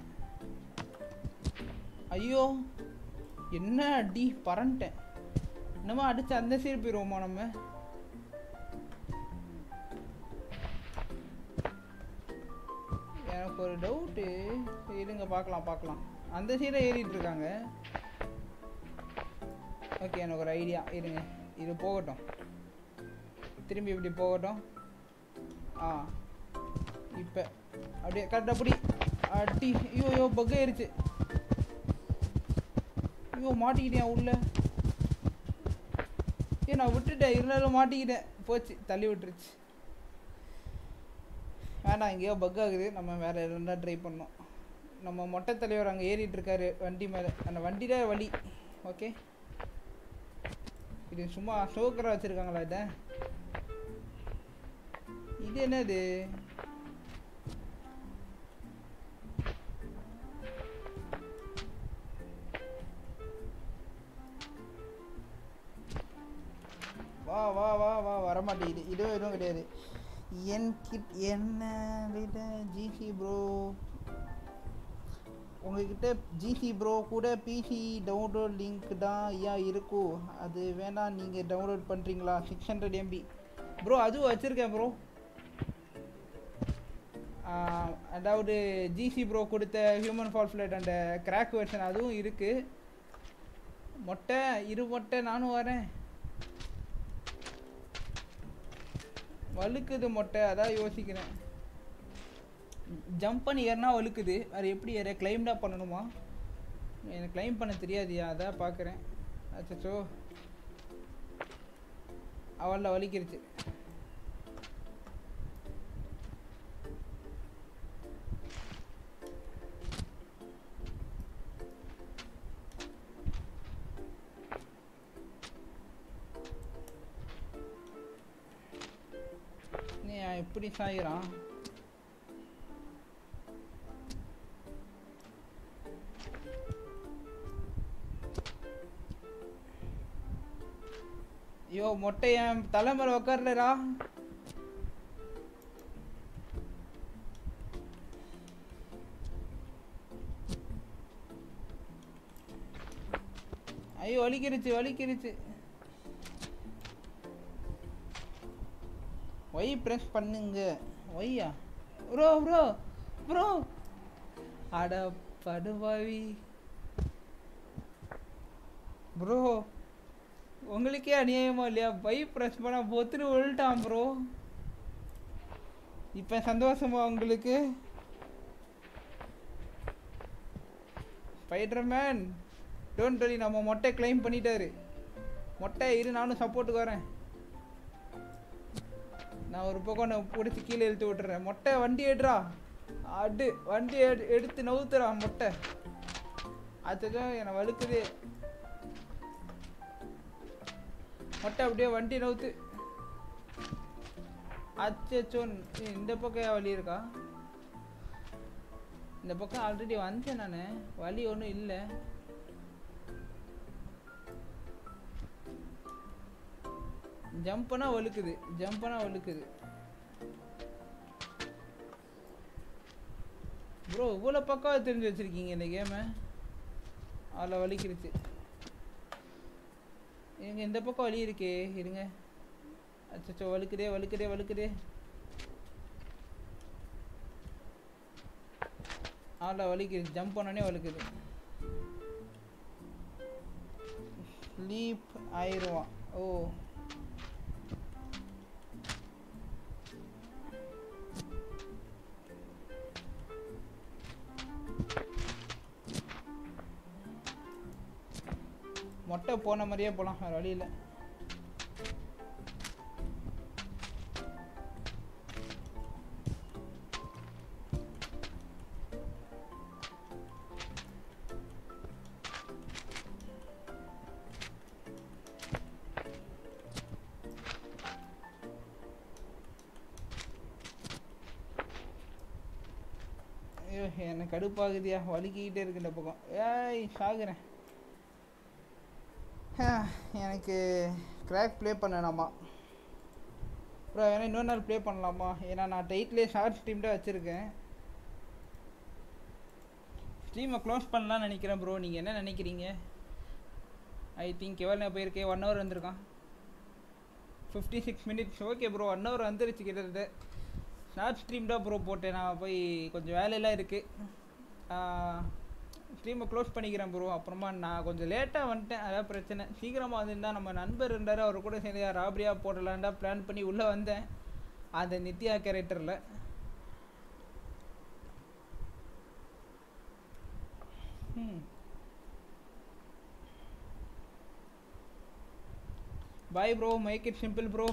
ஐயோ என்ன அடி பறந்துட்டேன் என்னமோ அடிச்சு அந்த சைடு போயிடுவோமா நம்ம எனக்கு ஒரு டவுட்டு இருங்க பார்க்கலாம் பார்க்கலாம் அந்த சைடை ஏறிட்டு இருக்காங்க ஓகே எனக்கு ஒரு ஐடியா இருங்க இது போகட்டும் திரும்பி இப்படி போகட்டும் ஆ இப்போ அப்படியே கரெக்டாக அப்படி அடி ஐயோ ஐயோ பக் ஆயிருச்சு ஐயோ மாட்டிக்கிட்டேன் உள்ள ஏ நான் விட்டுட்டேன் இருந்தாலும் மாட்டிக்கிட்டேன் போச்சு தள்ளி விட்டுருச்சு வேண்டாம் எங்கேயோ பக் ஆகுது நம்ம வேற இருந்தால் ட்ரை பண்ணோம் நம்ம மொட்டை தலைவர் அங்கே ஏறிட்டு இருக்காரு வண்டி மேலே அந்த வண்டியில வழி ஓகே இது சும்மா சோக்கரா வச்சிருக்காங்களா இதை இது என்னது வா வா வா வா வரமாட்டேங்குது இதுவும் எதுவும் கிடையாது என் கிட் என்ன விட ஜிசி ப்ரோ உங்ககிட்ட ஜிசி ப்ரோ கூட பிசி டவுன்லோட் லிங்க் தான் ஐயா இருக்கும் அது வேணாம் நீங்கள் டவுன்லோட் பண்ணுறீங்களா சிக்ஸ் ஹண்ட்ரட் எம்பி ப்ரோ அதுவும் வச்சுருக்கேன் ப்ரோ அதாவது ஜிசி ப்ரோ கொடுத்த ஹியூமன் ஃபால் ஃப்ளைட் அந்த கிராக் வெர்ஷன் அதுவும் இருக்குது மொட்டை இரு மொட்டை நானும் வரேன் வழுக்குது மொட்டை அதான் யோசிக்கிறேன் ஜம்ப் பண்ணி ஏறினா வழுக்குது அது எப்படி ஏற கிளைம் தான் பண்ணணுமா எனக்கு கிளைம் பண்ண தெரியாதுயா அதான் பார்க்குறேன் அச்சோ அவளில் வலிக்கிருச்சு நீ எப்படி சாயிறான் ஐயோ மொட்டை என் தலைமையில உட்கார்லடா ஐயோ வலிக்கிருச்சு வலிக்கிருச்சு ஒய் ப்ரெஸ் பண்ணுங்க ஒய்யா ப்ரோ ப்ரோ ப்ரோ அட படுபாவி ப்ரோ உங்களுக்கே அநியாயமா இல்லையா பை ப்ரெஸ் பண்ணா பொத்துட்டு விழுட்டான் ப்ரோ இப்போ சந்தோஷமா உங்களுக்கு ஸ்பைடர் மேன் டோன்ட் சொல்லி நம்ம மொட்டை கிளைம் பண்ணிட்டாரு மொட்டை இரு நானும் சப்போர்ட்டுக்கு வரேன் நான் ஒரு பக்கம் நான் பிடிச்சி கீழே இழுத்து விட்டுறேன் மொட்டை வண்டி எடுறா அடு வண்டி எடு எடுத்து நவுத்துறா மொட்டை அதுதான் என்னை வழுக்குது மொட்டை அப்படியே வண்டி நவுத்து அச்சோன் இந்த பக்கம் ஏன் வழி இருக்கா இந்த பக்கம் ஆல்ரெடி வந்தேன் நான் வழி ஒன்றும் இல்லை ஜம்ப்னா வழுக்குது ஜம்ப்னா வழுக்குது ப்ரோ இவ்வளோ பக்காவாக தெரிஞ்சு வச்சுருக்கீங்க இந்த கேமை அதில் வலிக்கிருச்சு எங்க இந்த பக்கம் வலி இருக்கே இருங்க அச்சோ வழுக்குதே வழுக்குதே வழுக்குதே அதில் வலிக்குது ஜம்ப் பண்ணோடனே வலிக்குது ஸ்லீப் ஆயிடுவான் ஓ மொட்டை போன மாதிரியே போகலாம் வேறு வழி இல்லை ஐயோ எனக்கு கடுப்பாகுதியா வலிக்கிக்கிட்டே இருக்கு இந்த பக்கம் ஏய் சாகுறேன் ஆ, எனக்கு கிராக் ப்ளே பண்ணலாமா ப்ரோ வேணா இன்னொரு நாள் ப்ளே பண்ணலாமா ஏன்னா நான் டைட்லேயே ஷார்ட் ஸ்ட்ரீம் தான் வச்சுருக்கேன் ஸ்ட்ரீமை க்ளோஸ் பண்ணலாம்னு நினைக்கிறேன் ப்ரோ நீங்கள் என்ன நினைக்கிறீங்க ஐ திங்க் எவ்வளோ நேரம் போயிருக்கேன் ஒன் ஹவர் வந்திருக்கான் fifty six minutes okay bro one hour வந்துருச்சு கிட்டத்தட்ட ஷார்ட் ஸ்ட்ரீம் தான் ப்ரோ போட்டேன் நான் போய் கொஞ்சம் வேலையெல்லாம் இருக்குது ஸ்ட்ரீமை க்ளோஸ் பண்ணிக்கிறேன் ப்ரோ அப்புறமா நான் கொஞ்சம் லேட்டாக வந்துட்டேன் அதான் பிரச்சனை சீக்கிரமாக வந்திருந்தா நம்ம நண்பர் இருந்தார் அவர் கூட சேர்ந்து ராபரியாக போடலான்டா பிளான் பண்ணி உள்ளே வந்தேன் அந்த நித்யா கேரக்டரில் ம் bye bro make it simple bro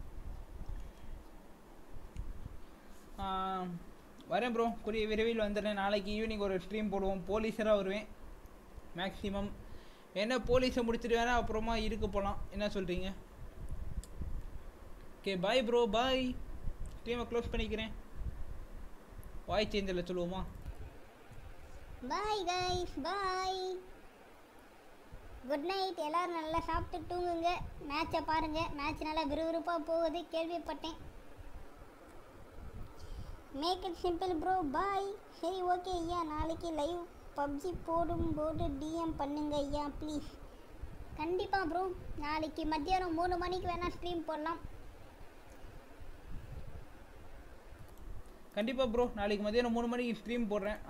வரேன் ப்ரோ கூடிய விரைவில் வந்துடுறேன் நாளைக்கு ஈவினிங் ஒரு ஸ்ட்ரீம் போடுவோம் போலீஸராக வருவேன் மேக்ஸிமம் என்ன போலீஸை முடிச்சுட்டு வேணா அப்புறமா இருக்க போகலாம் என்ன சொல்கிறீங்க ஓகே பாய் ப்ரோ பாய் ஸ்ட்ரீமை க்ளோஸ் பண்ணிக்கிறேன் வாய் சேஞ்சில் சொல்லுவோமா bye guys bye good night எல்லாரும் நல்லா சாப்பிட்டு தூங்குங்க மேட்சை பாருங்க மேட்ச் நல்லா விறுவிறுப்பாக போகுது கேள்விப்பட்டேன் make it simple bro bye சரி ஓகே ஐயா நாளைக்கு லைவ் பப்ஜி போடும்போது டிஎம் பண்ணுங்க ஐயா ப்ளீஸ் கண்டிப்பாக ப்ரோ நாளைக்கு மத்தியானம் மூணு மணிக்கு வேணால் ஸ்ட்ரீம் போடலாம் கண்டிப்பாக ப்ரோ நாளைக்கு மதியானம் மூணு மணிக்கு ஸ்ட்ரீம் போடுறேன்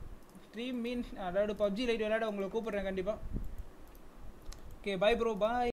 ஸ்ட்ரீம் மீன்ஸ் அதாவது பப்ஜி லைட் விளையாட உங்களை கூப்பிட்றேன் கண்டிப்பாக ஓகே பாய் ப்ரோ பாய்